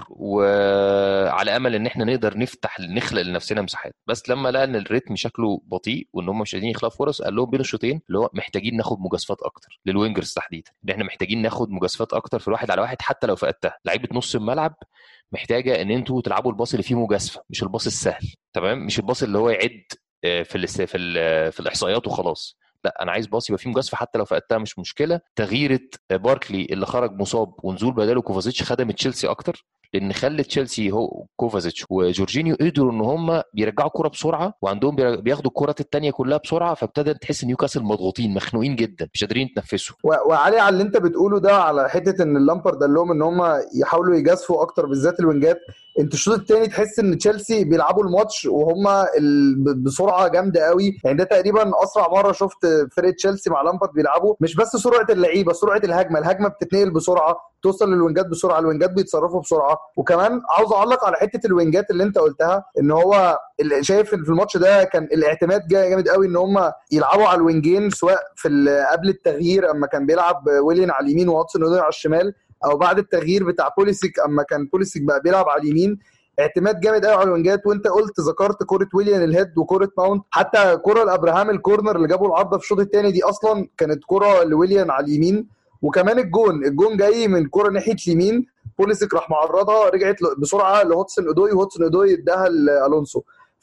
S2: وعلى امل ان احنا نقدر نفتح نخلق لنفسنا مساحات بس لما لقى ان الريتم شكله بطيء وان هم مش قادرين يخلقوا فرص قال لهم بين الشوطين اللي هو محتاجين ناخد مجازفات اكتر للوينجرز تحديدا ان احنا محتاجين ناخد مجازفات اكتر في الواحد على واحد حتى لو فقدتها لعيبه نص الملعب محتاجه ان انتوا تلعبوا الباص اللي فيه مجازفه مش الباص السهل تمام مش الباص اللي هو يعد آه، في الاس- في ال- في الاحصائيات وخلاص لا انا عايز باص يبقى فيه مجازفه حتى لو فقدتها مش مشكله تغييره باركلي اللي خرج مصاب ونزول بداله كوفازيتش خدمت تشيلسي اكتر لان خلت تشيلسي هو كوفازيتش وجورجينيو قدروا ان هم بيرجعوا كرة بسرعه وعندهم بير- بياخدوا الكرات الثانيه كلها بسرعه فابتدى تحس ان نيوكاسل مضغوطين مخنوقين جدا مش قادرين يتنفسوا
S3: و- وعلي على اللي انت بتقوله ده على حته ان اللامبر قال لهم ان هم يحاولوا يجازفوا اكتر بالذات الوينجات انت الشوط الثاني تحس ان تشيلسي بيلعبوا الماتش وهم ال... ب- بسرعه جامده قوي يعني ده تقريبا اسرع مره شفت فرقه تشيلسي مع لامبارد بيلعبوا مش بس سرعه اللعيبه سرعه الهجمه الهجمه بتتنقل بسرعه توصل للوينجات بسرعه الوينجات بيتصرفوا بسرعه وكمان عاوز اعلق على حته الوينجات اللي انت قلتها ان هو ال- شايف ان في الماتش ده كان الاعتماد جا- جامد قوي ان هم يلعبوا على الوينجين سواء في ال- قبل التغيير اما كان بيلعب ويليان على اليمين وهاتسون اودوي على الشمال او بعد التغيير بتاع بوليسيك اما كان بوليسيك بقى بيلعب على اليمين اعتماد جامد قوي على الوينجات وانت قلت ذكرت كره ويليان الهيد وكره ماونت حتى كره لابراهام الكورنر اللي جابوا العارضه في الشوط الثاني دي اصلا كانت كره لويليان على اليمين وكمان الجون الجون جاي من كره ناحيه اليمين بوليسيك راح معرضها رجعت ل- بسرعه لهوتسون اودوي وهوتسون اودوي اداها لالونسو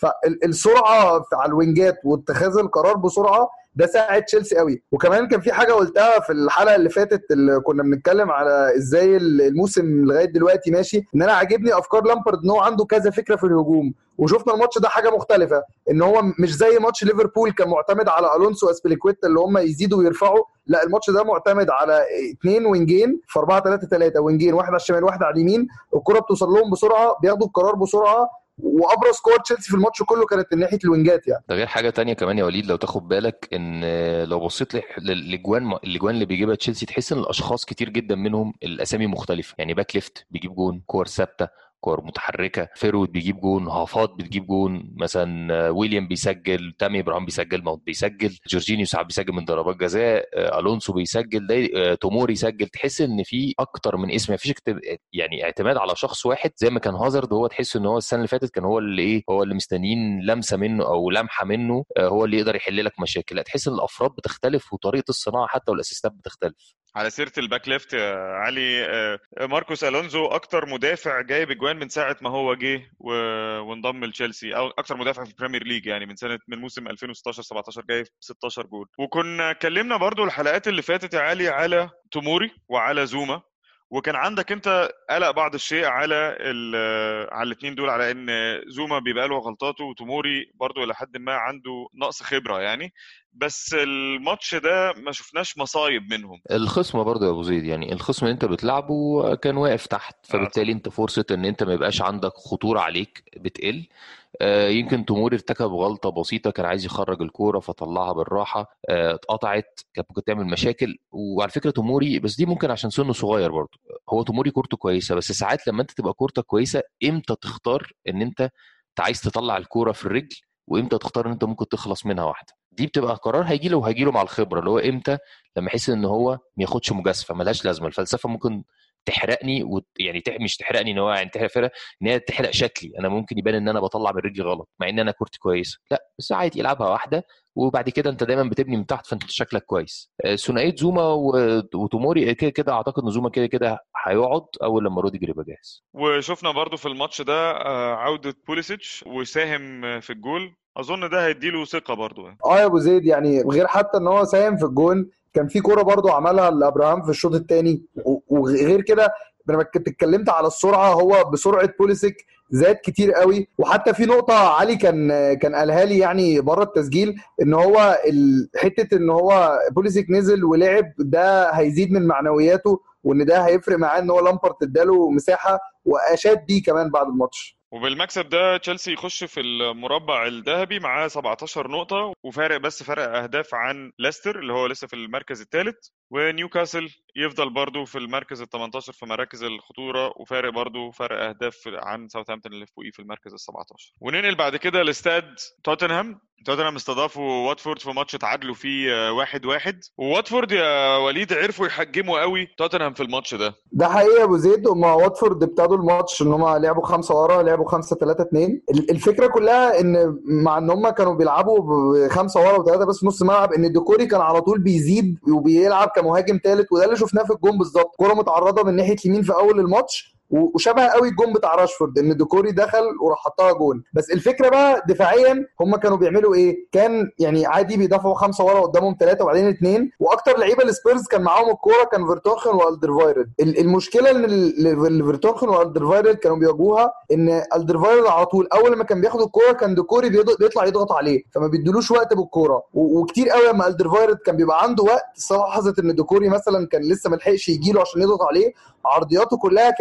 S3: فالسرعه على الوينجات واتخاذ القرار بسرعه ده ساعد تشيلسي قوي وكمان كان في حاجه قلتها في الحلقه اللي فاتت اللي كنا بنتكلم على ازاي الموسم لغايه دلوقتي ماشي ان انا عاجبني افكار لامبرد ان هو عنده كذا فكره في الهجوم وشفنا الماتش ده حاجه مختلفه ان هو مش زي ماتش ليفربول كان معتمد على الونسو اسبليكويتا اللي هم يزيدوا ويرفعوا لا الماتش ده معتمد على اثنين وينجين في 4 3 3 وينجين واحد على الشمال واحد على اليمين الكره بتوصل لهم بسرعه بياخدوا القرار بسرعه وابرز كور تشيلسي في الماتش كله كانت من ناحيه الوينجات يعني
S2: ده غير حاجه تانية كمان يا وليد لو تاخد بالك ان لو بصيت لح- للاجوان الاجوان اللي بيجيبها تشيلسي تحس ان الاشخاص كتير جدا منهم الاسامي مختلفه يعني باك ليفت بيجيب جون كور ثابته كور متحركه فيرود بيجيب جون هافات بتجيب جون مثلا ويليام بيسجل تامي ابراهيم بيسجل ماونت بيسجل جورجينيو ساعات بيسجل من ضربات جزاء آه، الونسو بيسجل ده آه، توموري يسجل تحس ان في اكتر من اسم مفيش اكت- يعني اعتماد على شخص واحد زي ما كان هازارد هو تحس ان هو السنه اللي فاتت كان هو اللي ايه هو اللي مستنيين لمسه منه او لمحه منه آه، هو اللي يقدر يحل لك مشاكل لا تحس ان الافراد بتختلف وطريقه الصناعه حتى والاسيستات بتختلف
S1: على سيره الباك ليفت يا علي آه، ماركوس الونزو اكتر مدافع جايب اجوان من ساعه ما هو جه و- وانضم لتشيلسي او اكتر مدافع في البريمير ليج يعني من سنه من موسم 2016 17 جايب 16 جول وكنا اتكلمنا برضو الحلقات اللي فاتت يا علي على توموري وعلى زوما وكان عندك انت قلق بعض الشيء على ال- على الاثنين دول على ان زوما بيبقى له غلطاته وتوموري برضو الى حد ما عنده نقص خبره يعني بس الماتش ده ما شفناش مصايب منهم
S2: الخصم برضه يا ابو زيد يعني الخصم اللي انت بتلعبه كان واقف تحت فبالتالي انت فرصه ان انت ما يبقاش عندك خطوره عليك بتقل آه، يمكن توموري ارتكب غلطه بسيطه كان عايز يخرج الكوره فطلعها بالراحه آه، اتقطعت كانت ممكن تعمل مشاكل وعلى فكره توموري بس دي ممكن عشان سنه صغير برضه هو توموري كورته كويسه بس ساعات لما انت تبقى كورتك كويسه امتى تختار ان انت انت عايز تطلع الكوره في الرجل وامتى تختار ان انت ممكن تخلص منها واحده دي بتبقى قرار هيجي له وهيجي له مع الخبره اللي هو امتى لما يحس ان هو ما ياخدش مجازفه ملهاش لازمه الفلسفه ممكن تحرقني وت... يعني تح... مش تحرقني ان هو يعني تحرق فرق ان هي تحرق شكلي انا ممكن يبان ان انا بطلع من رجلي غلط مع ان انا كورتي كويسه لا بس عادي العبها واحده وبعد كده انت دايما بتبني من تحت فانت شكلك كويس آه، ثنائيه زوما و... وتوموري كده كده اعتقد ان زوما كده كده هيقعد اول لما روديجر يبقى جاهز
S1: وشفنا برضو في الماتش ده آه، عودة بوليسيتش وساهم آه، في الجول اظن ده هيديله ثقة برضو يعني.
S3: اه يا ابو زيد يعني غير حتى ان هو ساهم في الجون كان في كوره برضو عملها لابراهام في الشوط الثاني وغير كده لما كنت اتكلمت على السرعه هو بسرعه بوليسيك زاد كتير قوي وحتى في نقطه علي كان كان قالها لي يعني بره التسجيل ان هو ال- حته ان هو بوليسيك نزل ولعب ده هيزيد من معنوياته وان ده هيفرق معاه ان هو لامبرت اداله مساحه واشاد بيه كمان بعد الماتش
S1: وبالمكسب ده تشيلسي يخش في المربع الذهبي معاه 17 نقطة وفارق بس فرق أهداف عن ليستر اللي هو لسه في المركز الثالث ونيوكاسل يفضل برضو في المركز ال 18 في مراكز الخطورة وفارق برضو فرق أهداف عن ساوثهامبتون اللي فوقيه في المركز ال 17 وننقل بعد كده لاستاد توتنهام توتنهام استضافوا واتفورد في ماتش تعادلوا فيه آه، واحد واحد وواتفورد يا وليد عرفوا يحجموا قوي توتنهام في الماتش ده
S3: ده حقيقي يا ابو زيد هم واتفورد ابتدوا الماتش ان هم لعبوا خمسه ورا لعبوا خمسه ثلاثه اثنين الفكره كلها ان مع ان هم كانوا بيلعبوا بخمسه ورا وثلاثه بس في نص الملعب ان الديكوري كان على طول بيزيد وبيلعب كمهاجم ثالث وده اللي شفناه في الجون بالظبط كره متعرضه من ناحيه اليمين في اول الماتش وشبه قوي الجون بتاع راشفورد ان ديكوري دخل وراح حطها جون بس الفكره بقى دفاعيا هم كانوا بيعملوا ايه كان يعني عادي بيدافعوا خمسه ورا قدامهم ثلاثه وبعدين اثنين واكتر لعيبه السبيرز كان معاهم الكوره كان فيرتونخن والدرفايرل ال- المشكله ان ال- ال- فيرتونخن والدرفايرل كانوا بيواجهوها ان الدرفايرل على طول اول ما كان بياخد الكوره كان ديكوري بيض- بيطلع يضغط عليه فما بيدلوش وقت بالكوره و- وكتير قوي لما الدرفايرل كان بيبقى عنده وقت لاحظت ان ديكوري مثلا كان لسه ما لحقش يجي له عشان يضغط عليه عرضياته كلها كانت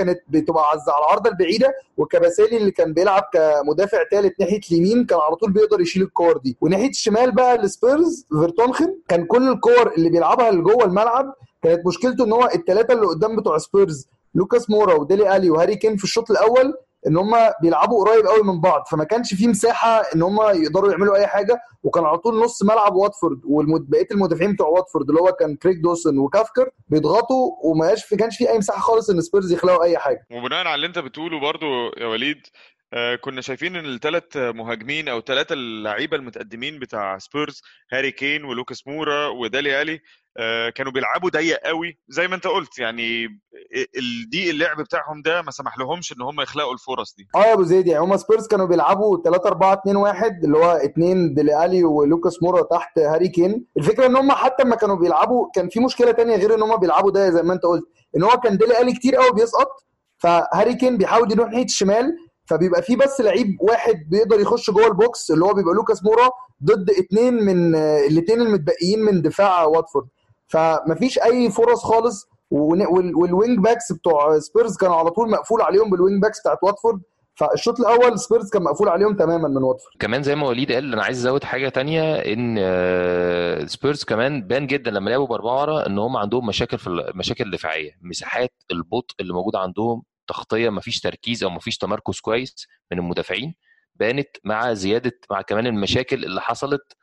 S3: تبقى على على العارضه البعيده وكباسيلي اللي كان بيلعب كمدافع ثالث ناحيه اليمين كان على طول بيقدر يشيل الكور دي وناحيه الشمال بقى السبيرز فيرتونخن كان كل الكور اللي بيلعبها لجوه الملعب كانت مشكلته ان هو الثلاثه اللي قدام بتوع سبيرز لوكاس مورا وديلي الي وهاري كين في الشوط الاول ان هم بيلعبوا قريب قوي من بعض فما كانش في مساحه ان هم يقدروا يعملوا اي حاجه وكان على طول نص ملعب واتفورد وبقيه المدافعين بتوع واتفورد اللي هو كان كريك دوسون وكافكر بيضغطوا وما في كانش في اي مساحه خالص ان سبيرز يخلقوا اي حاجه
S1: وبناء على اللي انت بتقوله برضو يا وليد آه كنا شايفين ان الثلاث مهاجمين او ثلاثه اللعيبه المتقدمين بتاع سبيرز هاري كين ولوكاس مورا ودالي الي آه كانوا بيلعبوا ضيق قوي زي ما انت قلت يعني الضيق اللعب بتاعهم ده ما سمح لهمش ان هم يخلقوا الفرص دي
S3: اه يا ابو زيد يعني هم سبيرز كانوا بيلعبوا 3 4 2 1 اللي هو اثنين ديلي الي ولوكاس مورا تحت هاري كين الفكره ان هم حتى لما كانوا بيلعبوا كان في مشكله تانية غير ان هم بيلعبوا ده زي ما انت قلت ان هو كان ديلي الي كتير قوي بيسقط فهاري كين بيحاول يروح ناحيه الشمال فبيبقى في بس لعيب واحد بيقدر يخش جوه البوكس اللي هو بيبقى لوكاس مورا ضد اثنين من الاثنين المتبقيين من دفاع واتفورد فمفيش اي فرص خالص والوينج باكس بتوع سبيرز كانوا على طول مقفول عليهم بالوينج باكس بتاعت واتفورد فالشوط الاول سبيرز كان مقفول عليهم تماما من واتفورد
S2: كمان زي ما وليد قال انا عايز ازود حاجه تانية ان سبيرز كمان بان جدا لما لعبوا باربعه ورا ان هم عندهم مشاكل في المشاكل الدفاعيه مساحات البطء اللي موجود عندهم تغطيه مفيش تركيز او مفيش تمركز كويس من المدافعين بانت مع زياده مع كمان المشاكل اللي حصلت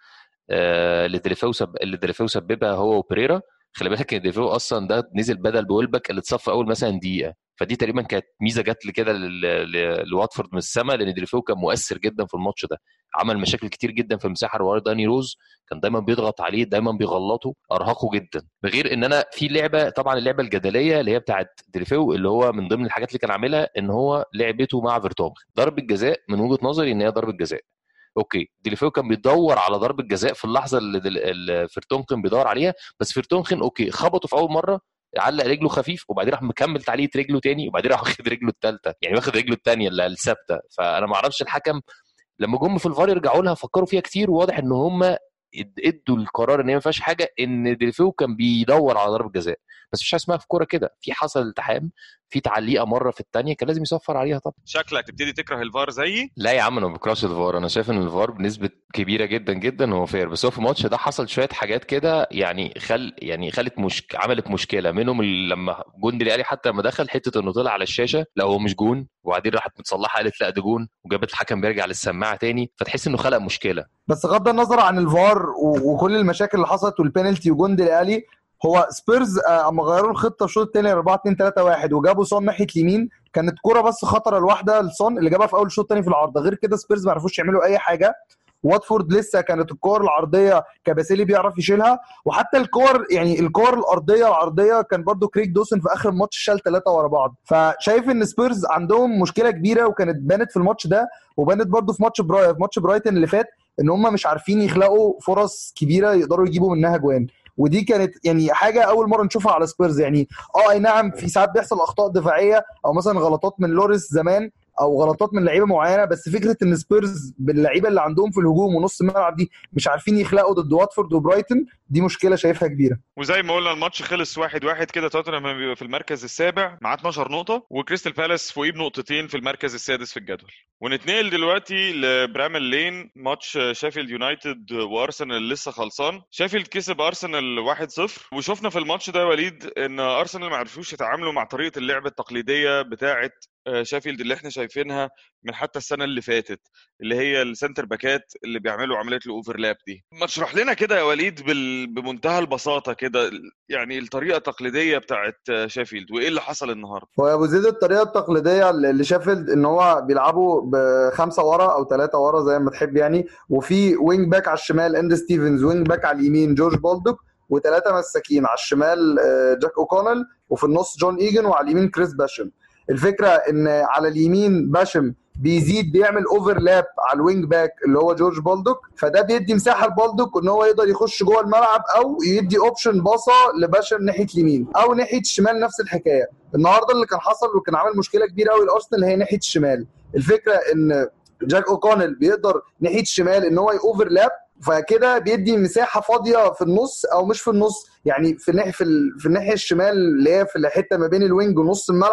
S2: اللي ديليفاو سب... اللي ديليفاو سببها هو وبريرا خلي بالك ان ديليفاو اصلا ده نزل بدل بويلبك اللي اتصفى اول مثلا دقيقه فدي تقريبا كانت ميزه جت كده لواتفورد من السماء لان ديليفاو كان مؤثر جدا في الماتش ده عمل مشاكل كتير جدا في المساحه ورا داني روز كان دايما بيضغط عليه دايما بيغلطه ارهقه جدا بغير ان انا في لعبه طبعا اللعبه الجدليه اللي هي بتاعت ديليفاو اللي هو من ضمن الحاجات اللي كان عاملها ان هو لعبته مع فيرتونغ ضربه جزاء من وجهه نظري ان هي ضربه جزاء اوكي ديليفيو كان بيدور على ضربه جزاء في اللحظه اللي, اللي فيرتونكن بيدور عليها بس فيرتونكن اوكي خبطه في اول مره علق رجله خفيف وبعدين راح مكمل تعليق رجله تاني وبعدين راح واخد رجله الثالثه يعني واخد رجله الثانيه اللي الثابته فانا ما اعرفش الحكم لما جم في الفار يرجعوا لها فكروا فيها كتير وواضح ان هم ادوا القرار ان هي ما فيهاش حاجه ان ديليفيو كان بيدور على ضربه جزاء بس مش حاجه اسمها في كوره كده في حصل التحام في تعليقه مره في الثانيه كان لازم يصفر عليها طبعا
S1: شكلك تبتدي تكره الفار زيي
S2: لا يا عم انا ما بكرهش الفار انا شايف ان الفار بنسبه كبيره جدا جدا هو فير بس هو في الماتش ده حصل شويه حاجات كده يعني خل يعني خلت مشك... عملت مشكله منهم لما جون ديلي حتى لما دخل حته انه طلع على الشاشه لا هو مش جون وبعدين راحت متصلحه قالت لا ده جون وجابت الحكم بيرجع للسماعه تاني فتحس انه خلق مشكله
S3: بس بغض النظر عن الفار وكل المشاكل اللي حصلت والبينالتي وجون ديلي هو سبيرز اما غيروا الخطه الشوط الثاني 4 2 3 1 وجابوا صن ناحيه اليمين كانت كوره بس خطره الواحده لصن اللي جابها في اول الشوط الثاني في العارضه غير كده سبيرز ما عرفوش يعملوا اي حاجه واتفورد لسه كانت الكور العرضيه كباسيلي بيعرف يشيلها وحتى الكور يعني الكور الارضيه العرضيه كان برضو كريك دوسن في اخر الماتش شال ثلاثه ورا بعض فشايف ان سبيرز عندهم مشكله كبيره وكانت بانت في الماتش ده وبانت برضو في ماتش براي في ماتش برايتن اللي فات ان هم مش عارفين يخلقوا فرص كبيره يقدروا يجيبوا منها جوان ودي كانت يعني حاجه اول مره نشوفها على سبيرز يعني اه اي نعم في ساعات بيحصل اخطاء دفاعيه او مثلا غلطات من لوريس زمان او غلطات من لعيبه معينه بس فكره ان سبيرز باللعيبه اللي عندهم في الهجوم ونص الملعب دي مش عارفين يخلقوا ضد واتفورد وبرايتون دي مشكله شايفها كبيره
S1: وزي ما قلنا الماتش خلص واحد واحد كده توتنهام بيبقى في المركز السابع مع 12 نقطه وكريستال بالاس فوقيه بنقطتين في المركز السادس في الجدول ونتنقل دلوقتي لبرامل لين ماتش شيفيلد يونايتد وارسنال اللي لسه خلصان شيفيلد كسب ارسنال 1-0 وشفنا في الماتش ده يا وليد ان ارسنال ما عرفوش يتعاملوا مع طريقه اللعب التقليديه بتاعه شيفيلد اللي احنا شايفينها من حتى السنه اللي فاتت اللي هي السنتر باكات اللي بيعملوا عمليه الاوفرلاب دي ما تشرح لنا كده يا وليد بال... بمنتهى البساطه كده يعني الطريقه التقليديه بتاعت شيفيلد وايه اللي حصل النهارده
S3: هو يا ابو زيد الطريقه التقليديه لشيفيلد ان هو بيلعبوا بخمسه ورا او ثلاثه ورا زي ما تحب يعني وفي وينج باك على الشمال اند ستيفنز وينج باك على اليمين جورج بولدوك وثلاثه مساكين على الشمال جاك اوكونل وفي النص جون ايجن وعلى اليمين كريس باشم الفكره ان على اليمين باشم بيزيد بيعمل اوفرلاب على الوينج باك اللي هو جورج بولدوك فده بيدي مساحه لبولدوك ان هو يقدر يخش جوه الملعب او يدي اوبشن باصه لباشم ناحيه اليمين او ناحيه الشمال نفس الحكايه النهارده اللي كان حصل وكان عامل مشكله كبيره قوي لارسنال هي ناحيه الشمال الفكره ان جاك اوكونل بيقدر ناحيه الشمال ان هو يوفرلاب فكده بيدي مساحه فاضيه في النص او مش في النص يعني في الناحيه في, في الناحيه الشمال اللي هي في الحته ما بين الوينج ونص الملعب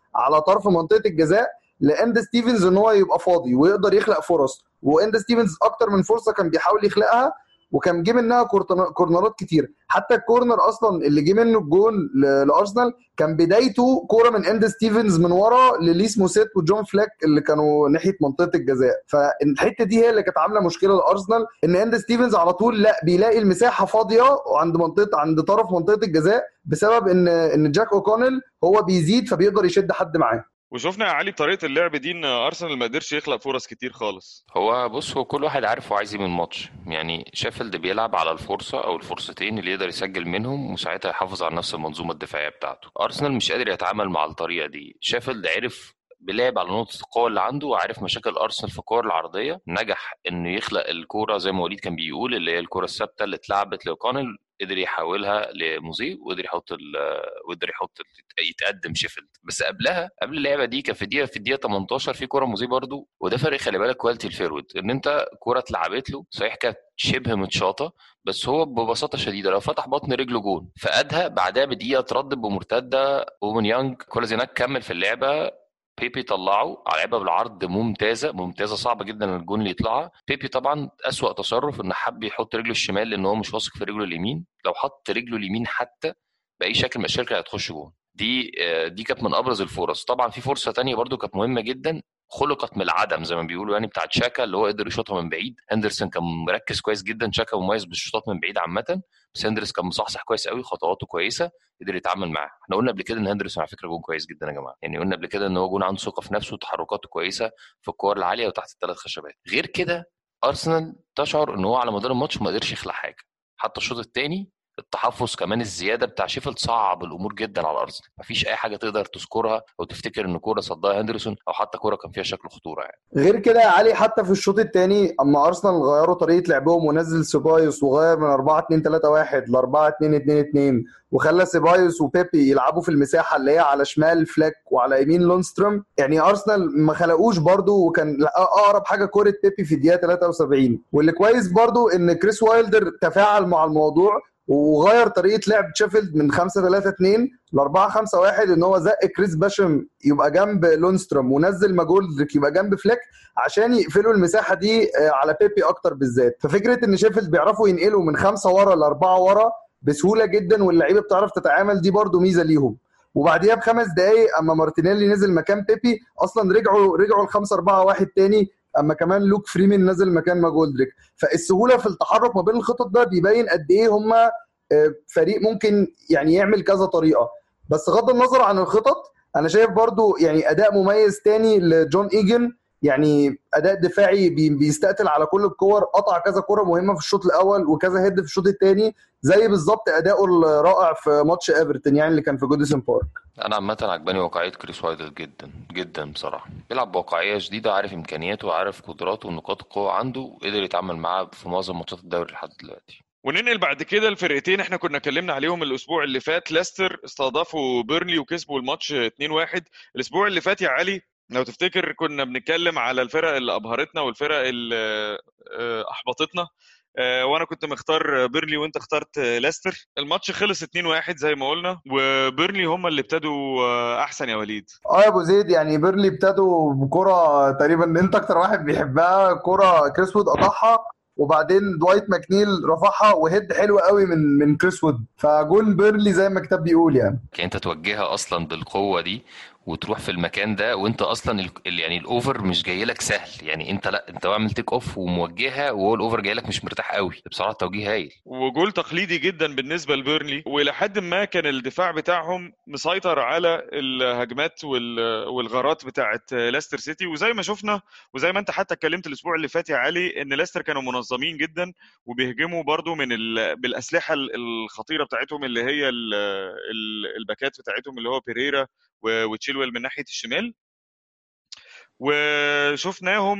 S3: على طرف منطقه الجزاء لاند ستيفنز ان هو يبقى فاضي ويقدر يخلق فرص واند ستيفنز اكتر من فرصه كان بيحاول يخلقها وكان جه منها كورتنا- كورنرات كتير حتى الكورنر اصلا اللي جه منه الجون ل- لارسنال كان بدايته كوره من اند ستيفنز من ورا لليس موسيت وجون فلاك اللي كانوا ناحيه منطقه الجزاء فالحته دي هي اللي كانت عامله مشكله لارسنال ان اند ستيفنز على طول لا بيلاقي المساحه فاضيه عند منطقه عند طرف منطقه الجزاء بسبب ان ان جاك اوكونيل هو بيزيد فبيقدر يشد حد معاه
S1: وشفنا يا علي بطريقه اللعب دي ان ارسنال ما قدرش يخلق فرص كتير خالص
S2: هو بص هو كل واحد عارف هو عايز ايه من الماتش يعني شيفيلد بيلعب على الفرصه او الفرصتين اللي يقدر يسجل منهم وساعتها يحافظ على نفس المنظومه الدفاعيه بتاعته ارسنال مش قادر يتعامل مع الطريقه دي شيفيلد عرف بيلعب على نقطة القوة اللي عنده وعارف مشاكل أرسنال في الكور العرضية نجح إنه يخلق الكورة زي ما وليد كان بيقول اللي هي الكورة الثابتة اللي اتلعبت لأوكونيل قدر يحولها لموزي وقدر يحط ال وقدر يحط ال- يتقدم شيفيلد بس قبلها قبل اللعبه دي كان في الدقيقه في الدقيقه 18 في كوره موزي برضو وده فرق خلي بالك كواليتي الفيرود ان انت كوره اتلعبت له صحيح كانت شبه متشاطه بس هو ببساطه شديده لو فتح بطن رجله جون فادها بعدها بدقيقه ترد بمرتده اومن يانج كولازيناك كمل في اللعبه بيبي طلعه لعبها بالعرض ممتازه ممتازه صعبه جدا الجون اللي يطلعها بيبي طبعا اسوأ تصرف ان حب يحط رجله الشمال لان هو مش واثق في رجله اليمين لو حط رجله اليمين حتى باي شكل من الاشكال كانت هتخش جون دي آه، دي كانت من ابرز الفرص طبعا في فرصه تانية برضو كانت مهمه جدا خلقت من العدم زي ما بيقولوا يعني بتاعت شاكا اللي هو قدر يشوطها من بعيد هندرسون كان مركز كويس جدا شاكا مميز بالشوطات من بعيد عامه بس هندرس كان مصحصح كويس قوي خطواته كويسه قدر يتعامل معاها احنا قلنا قبل كده ان هندرسون على فكره جون كويس جدا يا جماعه يعني قلنا قبل كده ان هو جون عنده ثقه في نفسه وتحركاته كويسه في الكور العاليه وتحت الثلاث خشبات غير كده ارسنال تشعر ان هو على مدار الماتش ما قدرش يخلق حاجه حتى الشوط الثاني التحفظ كمان الزياده بتاع شيفيلد صعب الامور جدا على ارسنال مفيش اي حاجه تقدر تذكرها او تفتكر ان كوره صدها هندرسون او حتى كوره كان فيها شكل خطوره يعني
S3: غير كده يا علي حتى في الشوط الثاني اما ارسنال غيروا طريقه لعبهم ونزل سيبايوس وغير من 4 2 3 1 ل 4 2 2 2 وخلى سيبايوس وبيبي يلعبوا في المساحه اللي هي على شمال فلاك وعلى يمين لونستروم يعني ارسنال ما خلقوش برضو وكان اقرب حاجه كوره بيبي في الدقيقه 73 واللي كويس برضو ان كريس وايلدر تفاعل مع الموضوع وغير طريقه لعب شيفيلد من 5 3 2 ل 4 5 1 ان هو زق كريس باشم يبقى جنب لونستروم ونزل ماجولدريك يبقى جنب فليك عشان يقفلوا المساحه دي آه، على بيبي اكتر بالذات ففكره ان شيفيلد بيعرفوا ينقلوا من خمسه ورا لاربعه ورا بسهوله جدا واللعيبه بتعرف تتعامل دي برضو ميزه ليهم وبعديها بخمس دقائق اما مارتينيلي نزل مكان بيبي اصلا رجعوا رجعوا ل 5 4 1 تاني اما كمان لوك فريمن نزل مكان ماجولدريك فالسهوله في التحرك ما بين الخطط ده بيبين قد ايه هم فريق ممكن يعني يعمل كذا طريقه بس غض النظر عن الخطط انا شايف برضو يعني اداء مميز تاني لجون ايجن يعني اداء دفاعي بي- بيستقتل على كل الكور قطع كذا كوره مهمه في الشوط الاول وكذا هيد في الشوط الثاني زي بالظبط اداؤه الرائع في ماتش ايفرتون يعني اللي كان في جوديسون بارك
S2: انا عامه عجباني واقعيه كريس وايدل جدا جدا بصراحه بيلعب بواقعيه شديده عارف امكانياته وعارف قدراته ونقاط القوه عنده وقدر يتعامل معاها في معظم ماتشات الدوري لحد دلوقتي
S1: وننقل بعد كده الفرقتين احنا كنا اتكلمنا عليهم الاسبوع اللي فات ليستر استضافوا بيرنلي وكسبوا الماتش 2-1 الاسبوع اللي فات يا علي لو تفتكر كنا بنتكلم على الفرق اللي ابهرتنا والفرق اللي آه، احبطتنا آه، وانا كنت مختار بيرنلي وانت اخترت ليستر الماتش خلص 2-1 زي ما قلنا وبيرنلي هم اللي ابتدوا آه، احسن يا وليد
S3: اه يا ابو زيد يعني بيرلي ابتدوا بكره تقريبا انت اكتر واحد بيحبها كره كريس وود قطعها وبعدين دوايت ماكنيل رفعها وهيد حلو قوي من من كريس وود فجون بيرلي زي ما الكتاب بيقول يعني
S2: يعني انت توجهها اصلا بالقوه دي وتروح في المكان ده وانت اصلا ال- ال- يعني الاوفر مش جاي لك سهل يعني انت لا انت عامل تيك اوف وموجهها وهو الاوفر جاي لك مش مرتاح قوي بصراحه توجيه هايل
S1: وجول تقليدي جدا بالنسبه لبيرنلي والى حد ما كان الدفاع بتاعهم مسيطر على الهجمات وال- والغارات بتاعه ليستر سيتي وزي ما شفنا وزي ما انت حتى اتكلمت الاسبوع اللي فات يا علي ان ليستر كانوا منظمين جدا وبيهجموا برضو من ال... بالاسلحه ال- الخطيره بتاعتهم اللي هي ال... ال- الباكات بتاعتهم اللي هو بيريرا و- وتشيلويل من ناحيه الشمال وشفناهم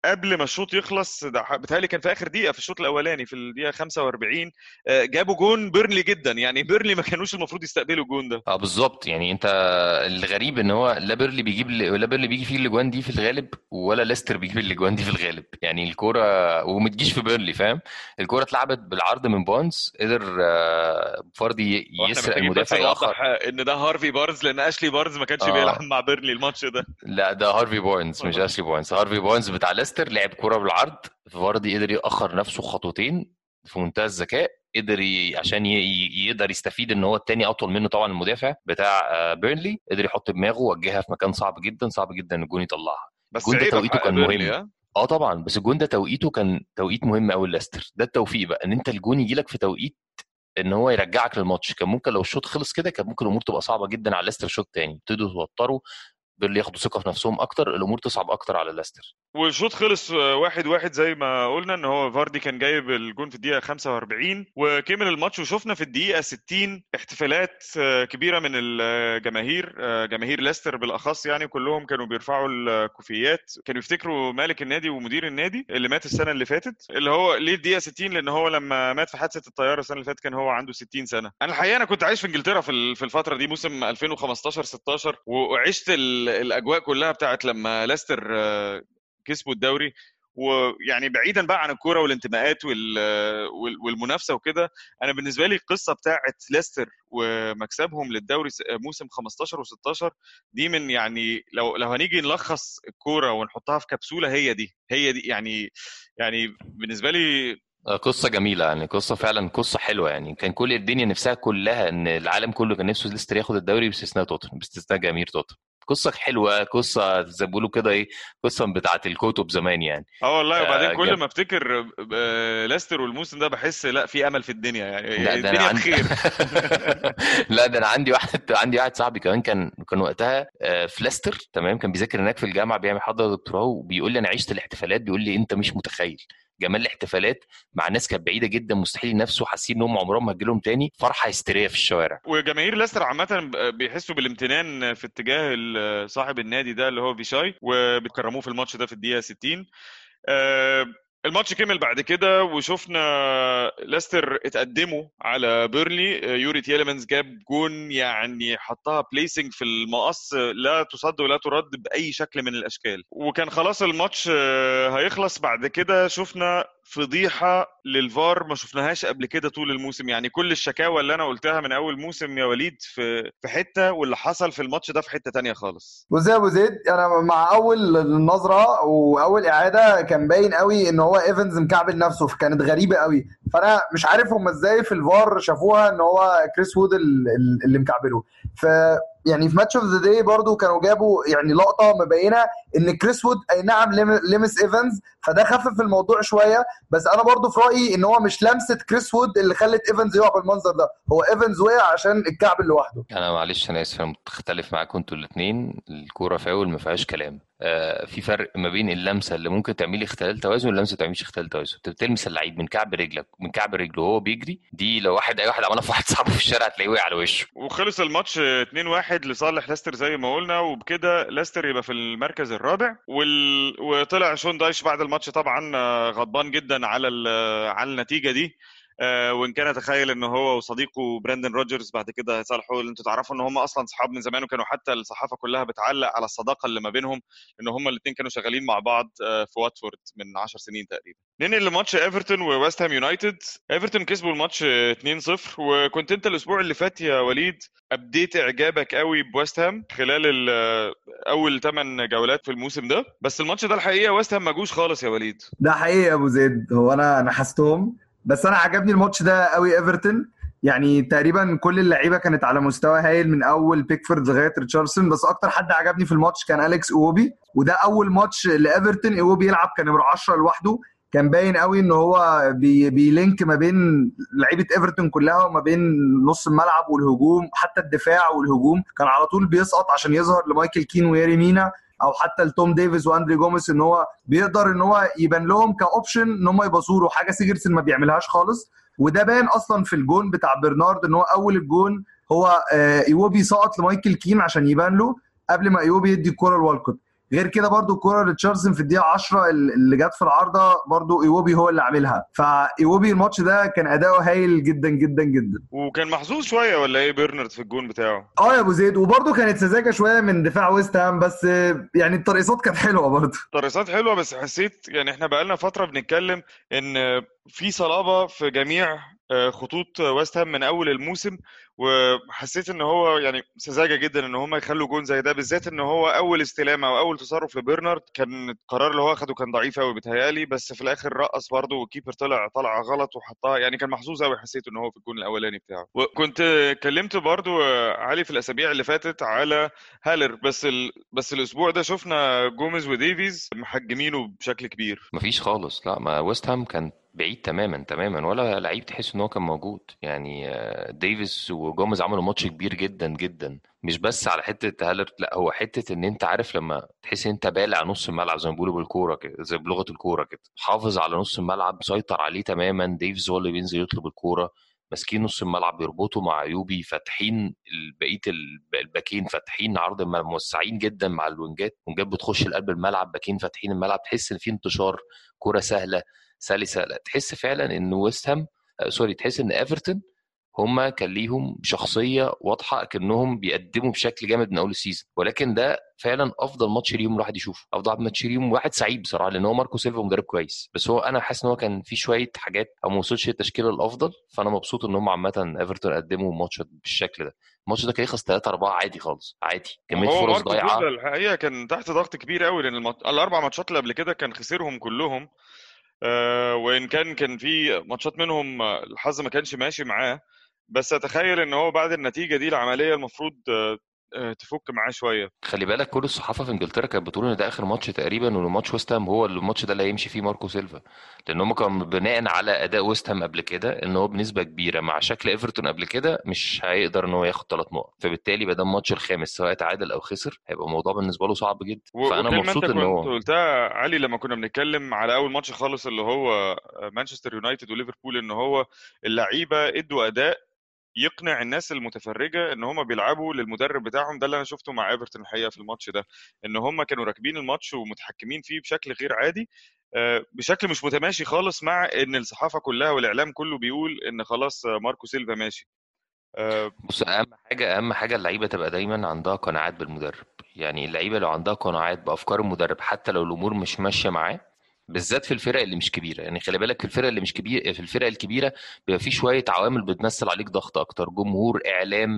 S1: قبل ما الشوط يخلص ده ح- بيتهيألي كان في اخر دقيقه في الشوط الاولاني في الدقيقه 45 آه، جابوا جون بيرنلي جدا يعني بيرنلي ما كانوش المفروض يستقبلوا الجون ده
S2: اه بالظبط يعني انت الغريب ان هو لا بيرلي بيجيب لا بيرلي بيجي فيه الاجوان دي في الغالب ولا ليستر بيجيب الاجوان دي في الغالب يعني الكوره وما تجيش في بيرلي فاهم الكوره اتلعبت بالعرض من بونز قدر آه، فاردي
S1: واحنا
S2: يسرق
S1: محتاجين بس
S2: المدافع ياخر
S1: نوضح ان ده هارفي بارز لان اشلي بارز ما كانش
S2: آه.
S1: بيلعب مع بيرنلي الماتش ده
S2: لا ده هارفي بورنز مش
S1: آه.
S2: اشلي بورنز هارفي بورنز بتاع ليستر لعب كوره بالعرض فاردي قدر ياخر نفسه خطوتين في منتهى الذكاء قدر ي... عشان ي... ي- يقدر يستفيد ان هو التاني اطول منه طبعا المدافع بتاع آه، بيرنلي قدر يحط دماغه ووجهها في مكان صعب جدا صعب جدا الجون يطلعها
S1: بس
S2: الجون ده
S1: عيبه في
S2: توقيته
S1: حق
S2: كان
S1: بيرنلي
S2: مهم.
S1: ها
S2: اه طبعا بس الجون ده توقيته كان توقيت مهم قوي ليستر ده التوفيق بقى ان انت الجون يجي لك في توقيت ان هو يرجعك للماتش كان ممكن لو الشوط خلص كده كان ممكن الامور تبقى صعبه جدا على ليستر الشوط الثاني يبتدوا يتوتروا بيرلي ياخدوا ثقه في نفسهم اكتر الامور تصعب اكتر على ليستر
S1: والشوط خلص آه، واحد واحد زي ما قلنا ان هو فاردي كان جايب الجون في الدقيقه 45 وكمل الماتش وشفنا في الدقيقه 60 احتفالات آه، كبيره من الجماهير آه، جماهير ليستر بالاخص يعني كلهم كانوا بيرفعوا الكوفيات كانوا يفتكروا مالك النادي ومدير النادي اللي مات السنه اللي فاتت اللي هو ليه الدقيقه 60 لان هو لما مات في حادثه الطياره السنه اللي فاتت كان هو عنده 60 سنه انا الحقيقه انا كنت عايش في انجلترا في ال- في الفتره دي موسم 2015 16 وعشت ال- الاجواء كلها بتاعت لما ليستر آه، كسبوا الدوري ويعني بعيدا بقى عن الكوره والانتماءات وال- وال- والمنافسه وكده انا بالنسبه لي القصه بتاعت ليستر ومكسبهم للدوري س- موسم 15 و16 دي من يعني لو لو هنيجي نلخص الكوره ونحطها في كبسوله هي دي هي دي يعني يعني بالنسبه لي
S2: آه، قصة جميلة يعني قصة فعلا قصة حلوة يعني كان كل الدنيا نفسها كلها ان العالم كله كان نفسه ليستر ياخد الدوري باستثناء توتنهام باستثناء جماهير توتنهام قصة حلوة قصة زي ما بيقولوا كده ايه قصة بتاعت الكتب زمان يعني
S1: اه والله
S2: آه،
S1: وبعدين كل
S2: جاب-
S1: ما افتكر آه، ليستر والموسم ده بحس لا في امل في الدنيا يعني
S2: لا ده انا
S1: الدنيا
S2: عندي
S1: بخير
S2: لا ده انا عندي واحد عندي واحد صاحبي كمان كان كان وقتها آه، في ليستر تمام كان بيذاكر هناك في الجامعه بيعمل حضر دكتوراه وبيقول لي انا عشت الاحتفالات بيقول لي انت مش متخيل جمال الاحتفالات مع ناس كانت بعيده جدا مستحيل ينافسوا حاسين ان هم عمرهم ما هتجيلهم تاني فرحه هستيريه في الشوارع
S1: وجماهير ليستر عامة بيحسوا بالامتنان في اتجاه ال- صاحب النادي ده اللي هو بيشاي وبيكرموه في الماتش ده في الدقيقة 60 آه، الماتش كمل بعد كده وشفنا ليستر اتقدموا على بيرلي آه، يوري تيلمنز جاب جون يعني حطها بليسنج في المقص لا تصد ولا ترد بأي شكل من الأشكال وكان خلاص الماتش آه، هيخلص بعد كده شفنا فضيحة للفار ما شفناهاش قبل كده طول الموسم يعني كل الشكاوى اللي انا قلتها من اول موسم يا وليد في في حتة واللي حصل في الماتش ده في حتة تانية خالص
S3: بص يا ابو زيد انا مع اول النظره واول اعاده كان باين قوي ان هو ايفنز مكعبل نفسه فكانت غريبه قوي فانا مش عارف هم ازاي في الفار شافوها ان هو كريس وود ال- ال- اللي مكعبله ف يعني في ماتش اوف ذا داي برضو كانوا جابوا يعني لقطه مبينه ان كريس وود اي نعم لم- لمس ايفنز فده خفف الموضوع شويه بس انا برضو في رايي ان هو مش لمسه كريس وود اللي خلت ايفنز يقع بالمنظر ده هو ايفنز وقع عشان الكعب لوحده
S2: انا معلش انا اسف انا مختلف معاكم انتوا الاثنين الكوره فاول ما فيهاش كلام آه في فرق ما بين اللمسه اللي ممكن تعملي اختلال توازن واللمسه ما تعمليش اختلال توازن انت بتلمس اللعيب من كعب رجلك من كعب رجله وهو بيجري دي لو واحد اي واحد عملها في واحد صاحبه في الشارع هتلاقيه وقع على وشه
S1: وخلص الماتش 2-1 لصالح ليستر زي ما قلنا وبكده ليستر يبقى في المركز الرابع وال... وطلع شون دايش بعد الماتش طبعا آه، غضبان جدا على ال... على النتيجة دي آه، وان كان اتخيل ان هو وصديقه براندن روجرز بعد كده هيصالحوا انتوا تعرفوا ان هم اصلا صحاب من زمان وكانوا حتى الصحافه كلها بتعلق على الصداقه اللي ما بينهم ان هم الاثنين كانوا شغالين مع بعض آه، في واتفورد من 10 سنين تقريبا ننقل لماتش ايفرتون وويست هام يونايتد ايفرتون كسبوا الماتش 2-0 وكنت انت الاسبوع اللي فات يا وليد ابديت اعجابك قوي بويست هام خلال ال- اول 8 جولات في الموسم ده بس الماتش ده الحقيقه ويست هام ما جوش خالص يا وليد
S3: ده حقيقي يا ابو زيد هو انا نحستهم بس انا عجبني الماتش ده قوي ايفرتون يعني تقريبا كل اللعيبه كانت على مستوى هايل من اول بيكفورد لغايه ريتشاردسون بس اكتر حد عجبني في الماتش كان اليكس اوبي وده اول ماتش لايفرتون اوبي يلعب كان نمره 10 لوحده كان باين قوي ان هو بي بيلينك ما بين لعيبه ايفرتون كلها وما بين نص الملعب والهجوم حتى الدفاع والهجوم كان على طول بيسقط عشان يظهر لمايكل كين وياري مينا او حتى لتوم ديفيز واندري جوميز ان هو بيقدر ان هو يبان لهم كاوبشن ان هم يبصوا له حاجه سيجرسون ما بيعملهاش خالص وده باين اصلا في الجون بتاع برنارد ان هو اول الجون هو آه، ايوبي سقط لمايكل كين عشان يبان له قبل ما ايوبي يدي الكره لوالكوت غير كده برضو الكوره لتشارلسون في الدقيقه 10 اللي جت في العارضه برضو ايوبي هو اللي عاملها فايوبي الماتش ده كان اداؤه هايل جدا جدا جدا
S1: وكان محظوظ شويه ولا ايه بيرنارد في الجون بتاعه
S3: اه يا ابو زيد وبرضو كانت سذاجه شويه من دفاع ويست هام بس يعني الترقيصات كانت حلوه برضو
S1: ترقيصات حلوه بس حسيت يعني احنا بقالنا فتره بنتكلم ان في صلابه في جميع آه، خطوط ويست هام من اول الموسم وحسيت ان هو يعني سذاجه جدا ان هم يخلوا جون زي ده بالذات ان هو اول استلامه او اول تصرف لبرنارد كان القرار اللي هو اخده كان ضعيف قوي بيتهيألي بس في الاخر رقص برضه والكيبر طلع طلع غلط وحطها يعني كان محظوظ قوي حسيت ان هو في الجون الاولاني بتاعه وكنت كلمت برضه علي في الاسابيع اللي فاتت على هالر بس ال... بس الاسبوع ده شفنا جوميز وديفيز محجمينه بشكل كبير
S2: مفيش خالص لا ما ويست هام كان بعيد تماما تماما ولا لعيب تحس ان هو كان موجود يعني آه، ديفيس وجوميز عملوا ماتش كبير جدا جدا مش بس على حته هالر لا هو حته ان انت عارف لما تحس ان انت بالع نص الملعب زي ما بيقولوا بالكوره كده زي بلغه الكوره كده حافظ على نص الملعب مسيطر عليه تماما ديفيس هو اللي بينزل يطلب الكوره ماسكين نص الملعب بيربطوا مع ايوبي فاتحين بقيه الباكين فاتحين عرض موسعين جدا مع الوينجات وينجات بتخش لقلب الملعب باكين فاتحين الملعب تحس ان في انتشار كوره سهله سلسه لا تحس فعلا ان ويست هام آه، سوري تحس ان ايفرتون هما كان ليهم شخصيه واضحه كانهم بيقدموا بشكل جامد من اول السيزون ولكن ده فعلا افضل ماتش ليهم الواحد يشوفه افضل ماتش ليهم واحد سعيد بصراحه لان هو ماركو سيلفا مدرب كويس بس هو انا حاسس ان هو كان في شويه حاجات او ما وصلش للتشكيله الافضل فانا مبسوط ان هم عامه ايفرتون قدموا ماتش بالشكل ده الماتش ده كان يخلص 3 4 عادي خالص عادي
S1: كميه فرص ضايعه الحقيقه كان تحت ضغط كبير قوي لان المط... الاربع ماتشات اللي قبل كده كان خسرهم كلهم آه، وان كان كان في ماتشات منهم الحظ ما كانش ماشي معاه بس اتخيل ان هو بعد النتيجه دي العمليه المفروض آه، آه، تفك معاه شويه
S2: خلي بالك كل الصحافه في انجلترا كانت بتقول ان ده اخر ماتش تقريبا وان ماتش ويست هام هو الماتش ده اللي هيمشي فيه ماركو سيلفا لان هم كانوا بناء على اداء ويست هام قبل كده ان هو بنسبه كبيره مع شكل ايفرتون قبل كده مش هيقدر ان هو ياخد ثلاث نقط فبالتالي بدل الماتش الخامس سواء تعادل او خسر هيبقى الموضوع بالنسبه له صعب جدا
S1: فانا مبسوط ان هو قلتها علي لما كنا بنتكلم على اول ماتش خالص اللي هو مانشستر يونايتد وليفربول ان هو اللعيبه ادوا اداء يقنع الناس المتفرجه ان هم بيلعبوا للمدرب بتاعهم ده اللي انا شفته مع ايفرتون الحقيقه في الماتش ده ان هم كانوا راكبين الماتش ومتحكمين فيه بشكل غير عادي آه، بشكل مش متماشي خالص مع ان الصحافه كلها والاعلام كله بيقول ان خلاص ماركو سيلفا ماشي
S2: آه، بص اهم حاجه اهم حاجه اللعيبه تبقى دايما عندها قناعات بالمدرب يعني اللعيبه لو عندها قناعات بافكار المدرب حتى لو الامور مش ماشيه معاه بالذات في الفرق اللي مش كبيره يعني خلي بالك في الفرق اللي مش كبيره في الفرق الكبيره بيبقى في شويه عوامل بتمثل عليك ضغط اكتر جمهور اعلام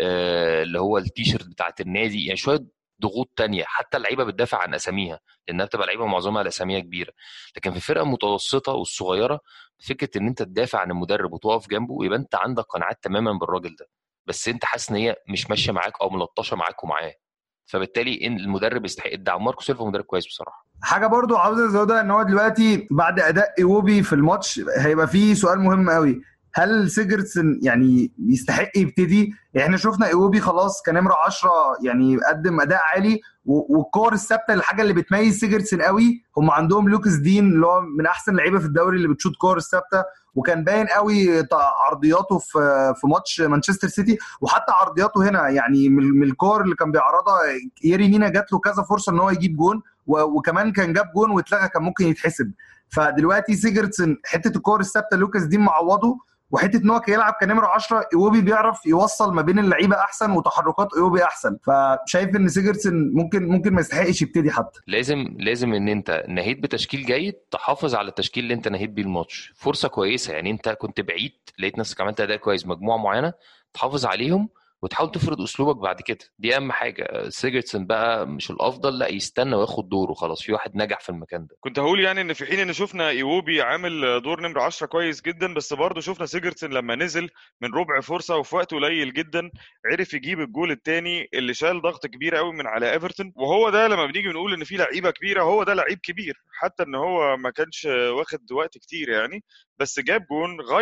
S2: آه اللي هو التيشيرت بتاعت النادي يعني شويه ضغوط تانية حتى اللعيبه بتدافع عن اساميها لانها بتبقى لعيبه معظمها الاساميها كبيره لكن في الفرقه المتوسطه والصغيره فكره ان انت تدافع عن المدرب وتقف جنبه يبقى انت عندك قناعات تماما بالراجل ده بس انت حاسس ان هي مش ماشيه معاك او ملطشه معاك ومعاه فبالتالي ان المدرب يستحق الدعم ماركو سيلفا مدرب كويس بصراحه
S3: حاجه برضو عاوز ازودها ان هو دلوقتي بعد اداء ايوبي في الماتش هيبقى فيه سؤال مهم قوي هل سيجرتسن يعني يستحق يبتدي؟ يعني احنا شفنا ايوبي خلاص كان نمره 10 يعني قدم اداء عالي والكور الثابته الحاجه اللي بتميز سيجرتسن قوي هم عندهم لوكس دين اللي هو من احسن لعيبه في الدوري اللي بتشوط كور الثابته وكان باين قوي عرضياته في في ماتش مانشستر سيتي وحتى عرضياته هنا يعني من الكور اللي كان بيعرضها ييري مينا جات له كذا فرصه ان هو يجيب جون وكمان كان جاب جون واتلغى كان ممكن يتحسب فدلوقتي سيجرتسن حته الكور الثابته لوكاس دين معوضه وحته ان هو يلعب كنمره 10 ايوبي بيعرف يوصل ما بين اللعيبه احسن وتحركات ايوبي احسن فشايف ان سيجرسن ممكن ممكن ما يستحقش يبتدي حتى
S2: لازم لازم ان انت نهيت بتشكيل جيد تحافظ على التشكيل اللي انت نهيت بيه الماتش فرصه كويسه يعني انت كنت بعيد لقيت نفسك عملت اداء كويس مجموعه معينه تحافظ عليهم وتحاول تفرض اسلوبك بعد كده دي اهم حاجه سيجرتسون بقى مش الافضل لا يستنى وياخد دوره خلاص في واحد نجح في المكان ده
S1: كنت هقول يعني ان في حين ان شفنا ايوبي عامل دور نمره 10 كويس جدا بس برضه شفنا سيجرتسون لما نزل من ربع فرصه وفي وقت قليل جدا عرف يجيب الجول الثاني اللي شال ضغط كبير قوي من على ايفرتون وهو ده لما بنيجي بنقول ان في لعيبه كبيره هو ده لعيب كبير حتى ان هو ما كانش واخد وقت كتير يعني بس جاب جون غير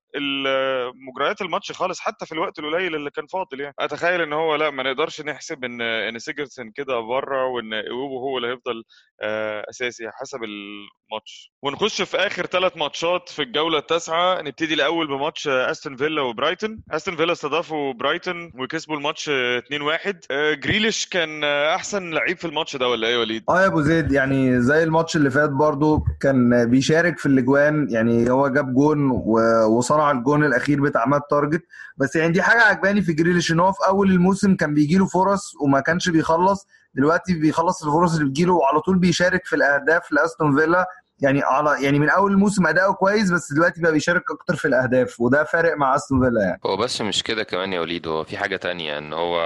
S1: مجريات الماتش خالص حتى في الوقت القليل اللي كان فاضل يعني اتخيل ان هو لا ما نقدرش نحسب ان ان سيجرسن كده بره وان ايوبو هو اللي هيفضل آه، اساسي حسب الماتش ونخش في اخر ثلاث ماتشات في الجوله التاسعه نبتدي الاول بماتش استون فيلا وبرايتون استون فيلا استضافوا برايتون وكسبوا الماتش 2-1 آه، جريليش كان احسن لعيب في الماتش ده ولا ايه يا وليد
S3: اه يا ابو زيد يعني زي الماتش اللي فات برضو كان بيشارك في الاجوان يعني هو جاب جون و- وصنع الجون الاخير بتاع مات تارجت بس يعني دي حاجه عجباني في جريليش ان هو في اول الموسم كان بيجيله فرص وما كانش بيخلص دلوقتي بيخلص الفرص اللي بتجيله وعلى طول بيشارك في الاهداف لاستون فيلا يعني على يعني من اول الموسم اداؤه كويس بس دلوقتي بقى بيشارك اكتر في الاهداف وده فارق مع استون فيلا يعني
S2: هو بس مش كده كمان يا وليد هو في حاجة تانية ان هو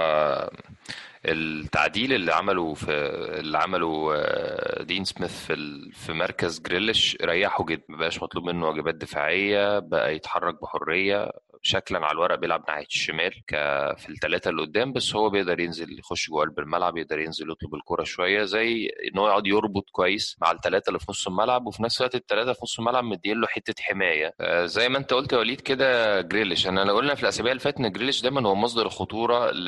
S2: التعديل اللي عمله في اللي عمله آه، دين سميث في ال- في مركز جريليش ريحه جدا مبقاش مطلوب منه واجبات دفاعية بقى يتحرك بحرية شكلا على الورق بيلعب ناحية الشمال ك في الثلاثة اللي قدام بس هو بيقدر ينزل يخش جوه قلب الملعب يقدر ينزل يطلب الكرة شوية زي ان هو يقعد يربط كويس مع الثلاثة اللي في نص الملعب وفي نفس الوقت الثلاثة في نص الملعب مدين له حتة حماية آه، زي ما انت قلت يا وليد كده جريليش انا لو قلنا في الاسابيع اللي فاتت ان جريليش دايما هو مصدر الخطورة ل...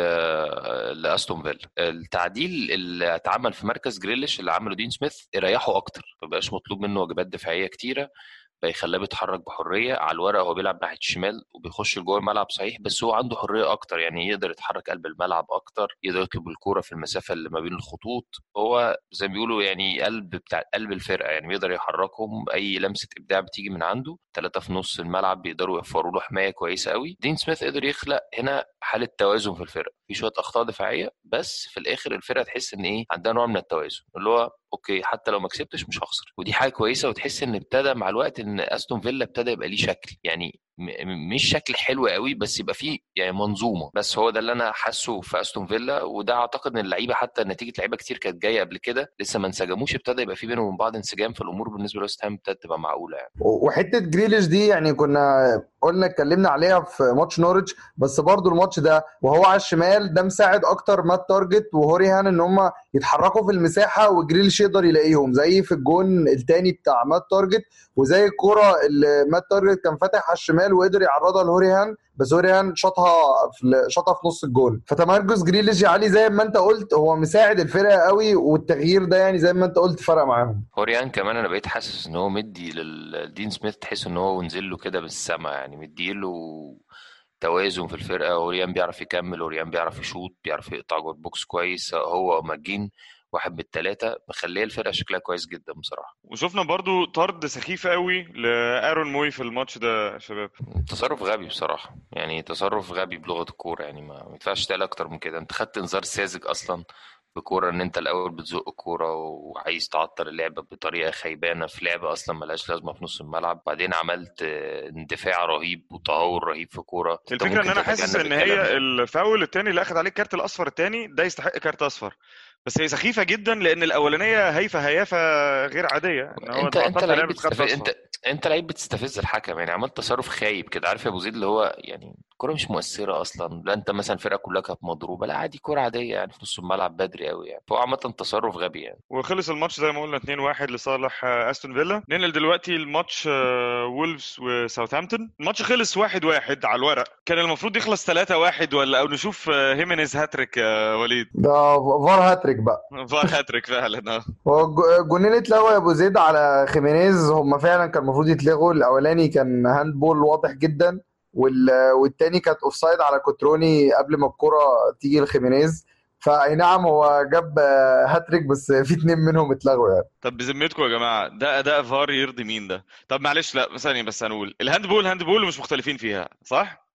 S2: لاستون فيلا التعديل اللي اتعمل في مركز جريليش اللي عمله دين سميث يريحه اكتر ما بقاش مطلوب منه واجبات دفاعية كتيرة بقى يخليه بيتحرك بحريه على الورق هو بيلعب ناحيه الشمال وبيخش جوه الملعب صحيح بس هو عنده حريه اكتر يعني يقدر يتحرك قلب الملعب اكتر يقدر يطلب الكوره في المسافه اللي ما بين الخطوط هو زي ما بيقولوا يعني قلب بتاع قلب الفرقه يعني بيقدر يحركهم اي لمسه ابداع بتيجي من عنده ثلاثه في نص الملعب بيقدروا يوفروا له حمايه كويسه قوي دين سميث قدر يخلق هنا حاله توازن في الفرقه في شويه اخطاء دفاعيه بس في الاخر الفرقه تحس ان ايه عندها نوع من التوازن اللي هو اوكي حتى لو ما كسبتش مش هخسر ودي حاجه كويسه وتحس ان ابتدى مع الوقت ان استون فيلا ابتدى يبقى ليه شكل يعني م- م- مش شكل حلو قوي بس يبقى فيه يعني منظومه بس هو ده اللي انا حاسه في استون فيلا وده اعتقد ان اللعيبه حتى نتيجه لعيبه كتير كانت جايه قبل كده لسه ما انسجموش ابتدى يبقى في بينهم وبين بعض انسجام في الامور بالنسبه لويست هام ابتدت تبقى معقوله يعني
S3: وحته جريليش دي يعني كنا قلنا اتكلمنا عليها في ماتش نورwich بس برضو الماتش ده وهو على الشمال ده مساعد اكتر مات تارجت وهوري هان ان هم يتحركوا في المساحه وجريليش يقدر يلاقيهم زي في الجون الثاني بتاع مات تارجت وزي الكوره اللي مات تارجت كان فاتح على الشمال وقدر يعرضها لهوري هان بس هوري هان شاطها في شاطها في نص الجول فتمركز جريليش يا علي زي ما انت قلت هو مساعد الفرقه قوي والتغيير ده يعني زي ما انت قلت فرق معاهم
S2: هوريان كمان انا بقيت حاسس ان هو مدي للدين سميث تحس ان هو ونزل له كده بالسما يعني مدي له توازن في الفرقه هوريان بيعرف يكمل هوريان بيعرف يشوط بيعرف يقطع جوه البوكس كويس هو وماجين واحد من الثلاثه مخليه الفرقه شكلها كويس جدا بصراحه
S1: وشفنا برضو طرد سخيف قوي لارون موي في الماتش ده يا شباب
S2: تصرف غبي بصراحه يعني تصرف غبي بلغه الكوره يعني ما ما ينفعش تقال اكتر من كده انت خدت انذار ساذج اصلا بكوره ان انت الاول بتزق الكوره وعايز تعطل اللعبه بطريقه خيبانه في لعبه اصلا ملهاش لازمه في نص الملعب بعدين عملت آه، اندفاع رهيب وتهور رهيب في كوره أنت
S1: الفكره ان
S2: ممكن
S1: انا حاسس
S2: تتجنب
S1: ان
S2: الكلام
S1: هي
S2: ده.
S1: الفاول التاني اللي اخد عليه الكارت الاصفر التاني ده يستحق كارت اصفر بس هي سخيفه جدا لان الاولانيه هايفه هيافه غير عاديه ان هو
S2: انت
S1: ده
S2: انت
S1: أعتقد
S2: لعيب
S1: لعبة كارت
S2: بتستفز
S1: أصفر.
S2: انت انت لعيب بتستفز الحكم يعني عملت تصرف خايب كده عارف يا ابو زيد اللي هو يعني الكوره مش مؤثره اصلا لا انت مثلا الفرقه كلها كانت مضروبه لا عادي كوره عاديه يعني في نص الملعب بدري قوي يعني فهو عامه تصرف غبي يعني
S1: وخلص الماتش زي ما قلنا 2-1 لصالح آه، استون فيلا ننقل دلوقتي الماتش آه، وولفز وساوثهامبتون الماتش خلص 1-1 على الورق كان المفروض يخلص 3-1 ولا او نشوف آه، هيمينيز هاتريك يا وليد
S3: ده فار هاتريك بقى
S1: فار هاتريك فعلا اه
S3: هو الج- الجونين اتلغوا يا ابو زيد على خيمينيز هم فعلا كان المفروض يتلغوا الاولاني كان هاند بول واضح جدا وال... والتاني كانت اوفسايد على كوتروني قبل ما الكرة تيجي لخيمينيز فاي نعم هو جاب آه، هاتريك بس في اتنين منهم اتلغوا يعني
S1: طب بذمتكم يا جماعه ده اداء فار يرضي مين ده طب معلش لا ثانيه بس هنقول الهاند بول هاند بول ومش مختلفين فيها صح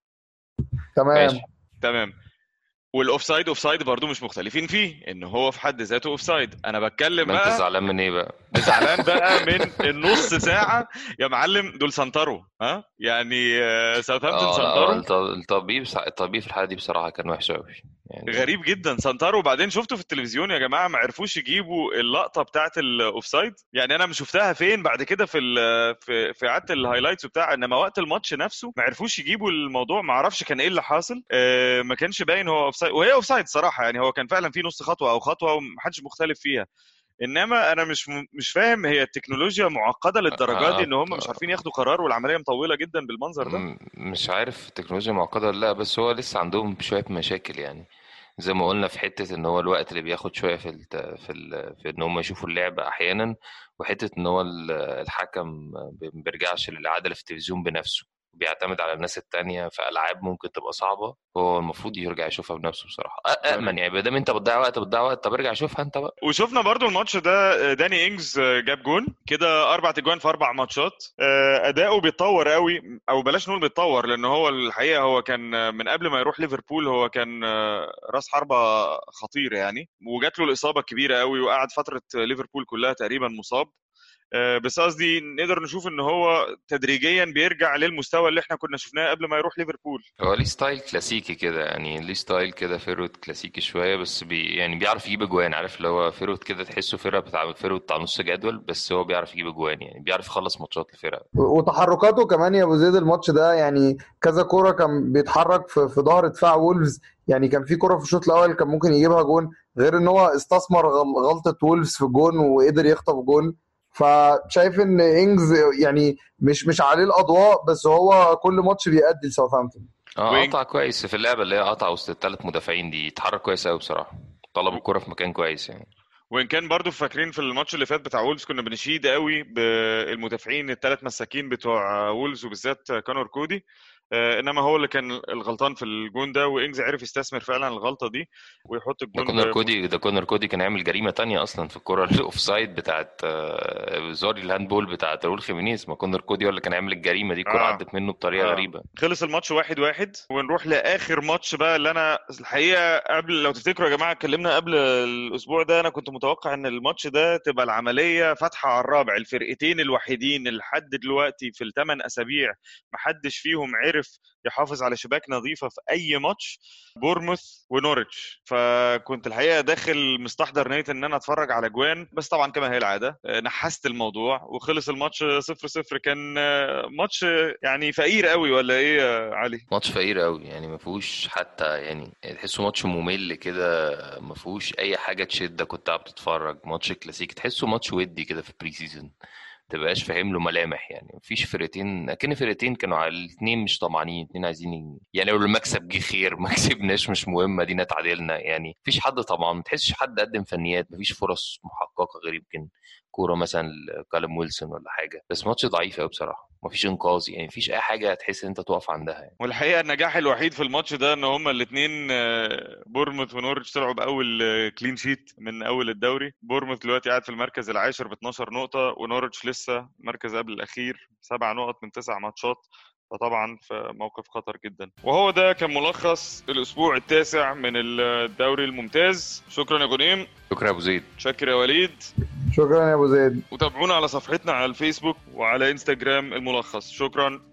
S3: تمام
S2: ماشي
S1: تمام والاوف سايد اوف سايد برضه مش مختلفين فيه ان هو في حد ذاته اوف سايد انا بتكلم
S2: ما انت
S1: بقى
S2: زعلان من ايه بقى
S1: زعلان بقى من النص ساعه يا معلم دول سنتروا ها يعني آه، ساوثهامبتون
S2: اه لا
S1: سنتروا
S2: الت- التطبيق بص- التطبيق في الحاله دي بصراحه كان وحش قوي يعني
S1: غريب جدا سنتروا وبعدين شفته في التلفزيون يا جماعه ما عرفوش يجيبوا اللقطه بتاعه الاوفسايد يعني انا مش شفتها فين بعد كده في ال- في في اعاده الهايلايتس وبتاع انما وقت الماتش نفسه ما عرفوش يجيبوا الموضوع ما اعرفش كان ايه اللي حاصل آه، ما كانش باين هو اوفسايد وهي اوفسايد صراحه يعني هو كان فعلا في نص خطوه او خطوه ومحدش مختلف فيها انما انا مش م... مش فاهم هي التكنولوجيا معقده للدرجه دي
S2: آه،
S1: ان هم مش عارفين ياخدوا قرار والعمليه مطوله جدا بالمنظر ده
S2: م- مش عارف التكنولوجيا معقدة ولا لا بس هو لسه عندهم شوية مشاكل يعني زي ما قلنا في حتة ان هو الوقت اللي بياخد شوية في الت... في ال... في ان هم يشوفوا اللعبة احيانا وحتة ان هو ال- الحكم ما بيرجعش للعدالة في التلفزيون بنفسه بيعتمد على الناس التانية في ألعاب ممكن تبقى صعبة هو المفروض يرجع يشوفها بنفسه بصراحة أ- أأمن يعني ما دام أنت بتضيع وقت بتضيع وقت طب ارجع شوفها أنت بقى
S1: وشفنا برضو الماتش ده داني انجز جاب جون كده اربع تجوان في اربع ماتشات اداؤه بيتطور قوي او بلاش نقول بيتطور لان هو الحقيقه هو كان من قبل ما يروح ليفربول هو كان راس حربه خطير يعني وجات له الاصابه الكبيره قوي وقعد فتره ليفربول كلها تقريبا مصاب آه، بس قصدي نقدر نشوف ان هو تدريجيا بيرجع للمستوى اللي احنا كنا شفناه قبل ما يروح ليفربول
S2: هو ليه ستايل كلاسيكي كده يعني ليه ستايل كده فيرود كلاسيكي شوية بس بي يعني بيعرف يجيب اجوان عارف اللي هو فيرود كده تحسه فرقة بتاع فيرود بتاع نص جدول بس هو بيعرف يجيب اجوان يعني بيعرف يخلص ماتشات الفرقة
S3: وتحركاته كمان يا ابو زيد الماتش ده يعني كذا كوره كان بيتحرك في في ظهر دفاع وولفز يعني كان في كوره في الشوط الاول كان ممكن يجيبها جون غير ان هو استثمر غل- غلطه وولفز في الجون وقدر يخطف جون فشايف ان انجز يعني مش مش عليه الاضواء بس هو كل ماتش بيأدي لساوثهامبتون
S2: اه
S1: وينج.
S2: قطع كويس في اللعبة اللي هي قطع وسط الثلاث مدافعين دي اتحرك كويس قوي بصراحة طلب الكرة في مكان كويس يعني
S1: وان كان برضو فاكرين في الماتش اللي فات بتاع وولفز كنا بنشيد قوي بالمدافعين الثلاث مساكين بتوع وولفز وبالذات كانور كودي آه، انما هو اللي كان الغلطان في الجون ده وانجز عرف يستثمر فعلا الغلطه دي ويحط
S2: ده
S1: الجون
S2: كونر
S1: ب-
S2: كودي ده كونر كودي كان عامل جريمة تانية أصلا في الكرة الأوف سايد بتاعت آه، زوري الهاندبول بتاعت راؤول خيمينيز ما كونر كودي هو اللي كان عامل الجريمة دي الكرة
S1: آه.
S2: عدت منه بطريقة
S1: آه.
S2: غريبة
S1: خلص الماتش واحد واحد ونروح لاخر ماتش بقى اللي انا الحقيقه قبل لو تفتكروا يا جماعه اتكلمنا قبل الاسبوع ده انا كنت متوقع ان الماتش ده تبقى العمليه فاتحه على الرابع الفرقتين الوحيدين اللي لحد دلوقتي في الثمان اسابيع محدش فيهم عرف يحافظ على شباك نظيفه في اي ماتش بورموث ونورتش فكنت الحقيقه داخل مستحضر نيه ان انا اتفرج على جوان بس طبعا كما هي العاده آه، نحست الموضوع وخلص الماتش 0 0 كان آه، ماتش يعني فقير قوي ولا ايه يا علي
S2: ماتش فقير قوي يعني ما فيهوش حتى يعني تحسه ماتش ممل كده ما فيهوش اي حاجه تشدك كنت قاعد بتتفرج ماتش كلاسيكي تحسه ماتش ودي كده في بري سيزون تبقاش فاهم له ملامح يعني مفيش فرقتين اكن فرقتين كانوا على الاثنين مش طمعانين الاثنين عايزين ي- يعني لو المكسب جه خير ما كسبناش مش مهم ادينا اتعادلنا يعني مفيش حد طبعا ما تحسش حد قدم فنيات مفيش فرص محققه غير يمكن كوره مثلا لكالم ويلسون ولا حاجه بس ماتش ضعيف قوي بصراحه مفيش انقاذ يعني مفيش اي حاجه تحس ان انت تقف عندها يعني
S1: والحقيقه النجاح الوحيد في الماتش ده ان هما الاثنين بورموث ونورتش طلعوا باول كلين شيت من اول الدوري بورموث دلوقتي قاعد في المركز العاشر ب 12 نقطه ونورتش لسه مركز قبل الاخير سبع نقط من تسع ماتشات فطبعا في موقف خطر جدا وهو ده كان ملخص الاسبوع التاسع من الدوري الممتاز شكرا يا غنيم
S2: شكرا يا ابو زيد
S1: شكر يا وليد
S3: شكرا يا ابو زيد
S1: وتابعونا على صفحتنا على الفيسبوك وعلى انستجرام الملخص شكرا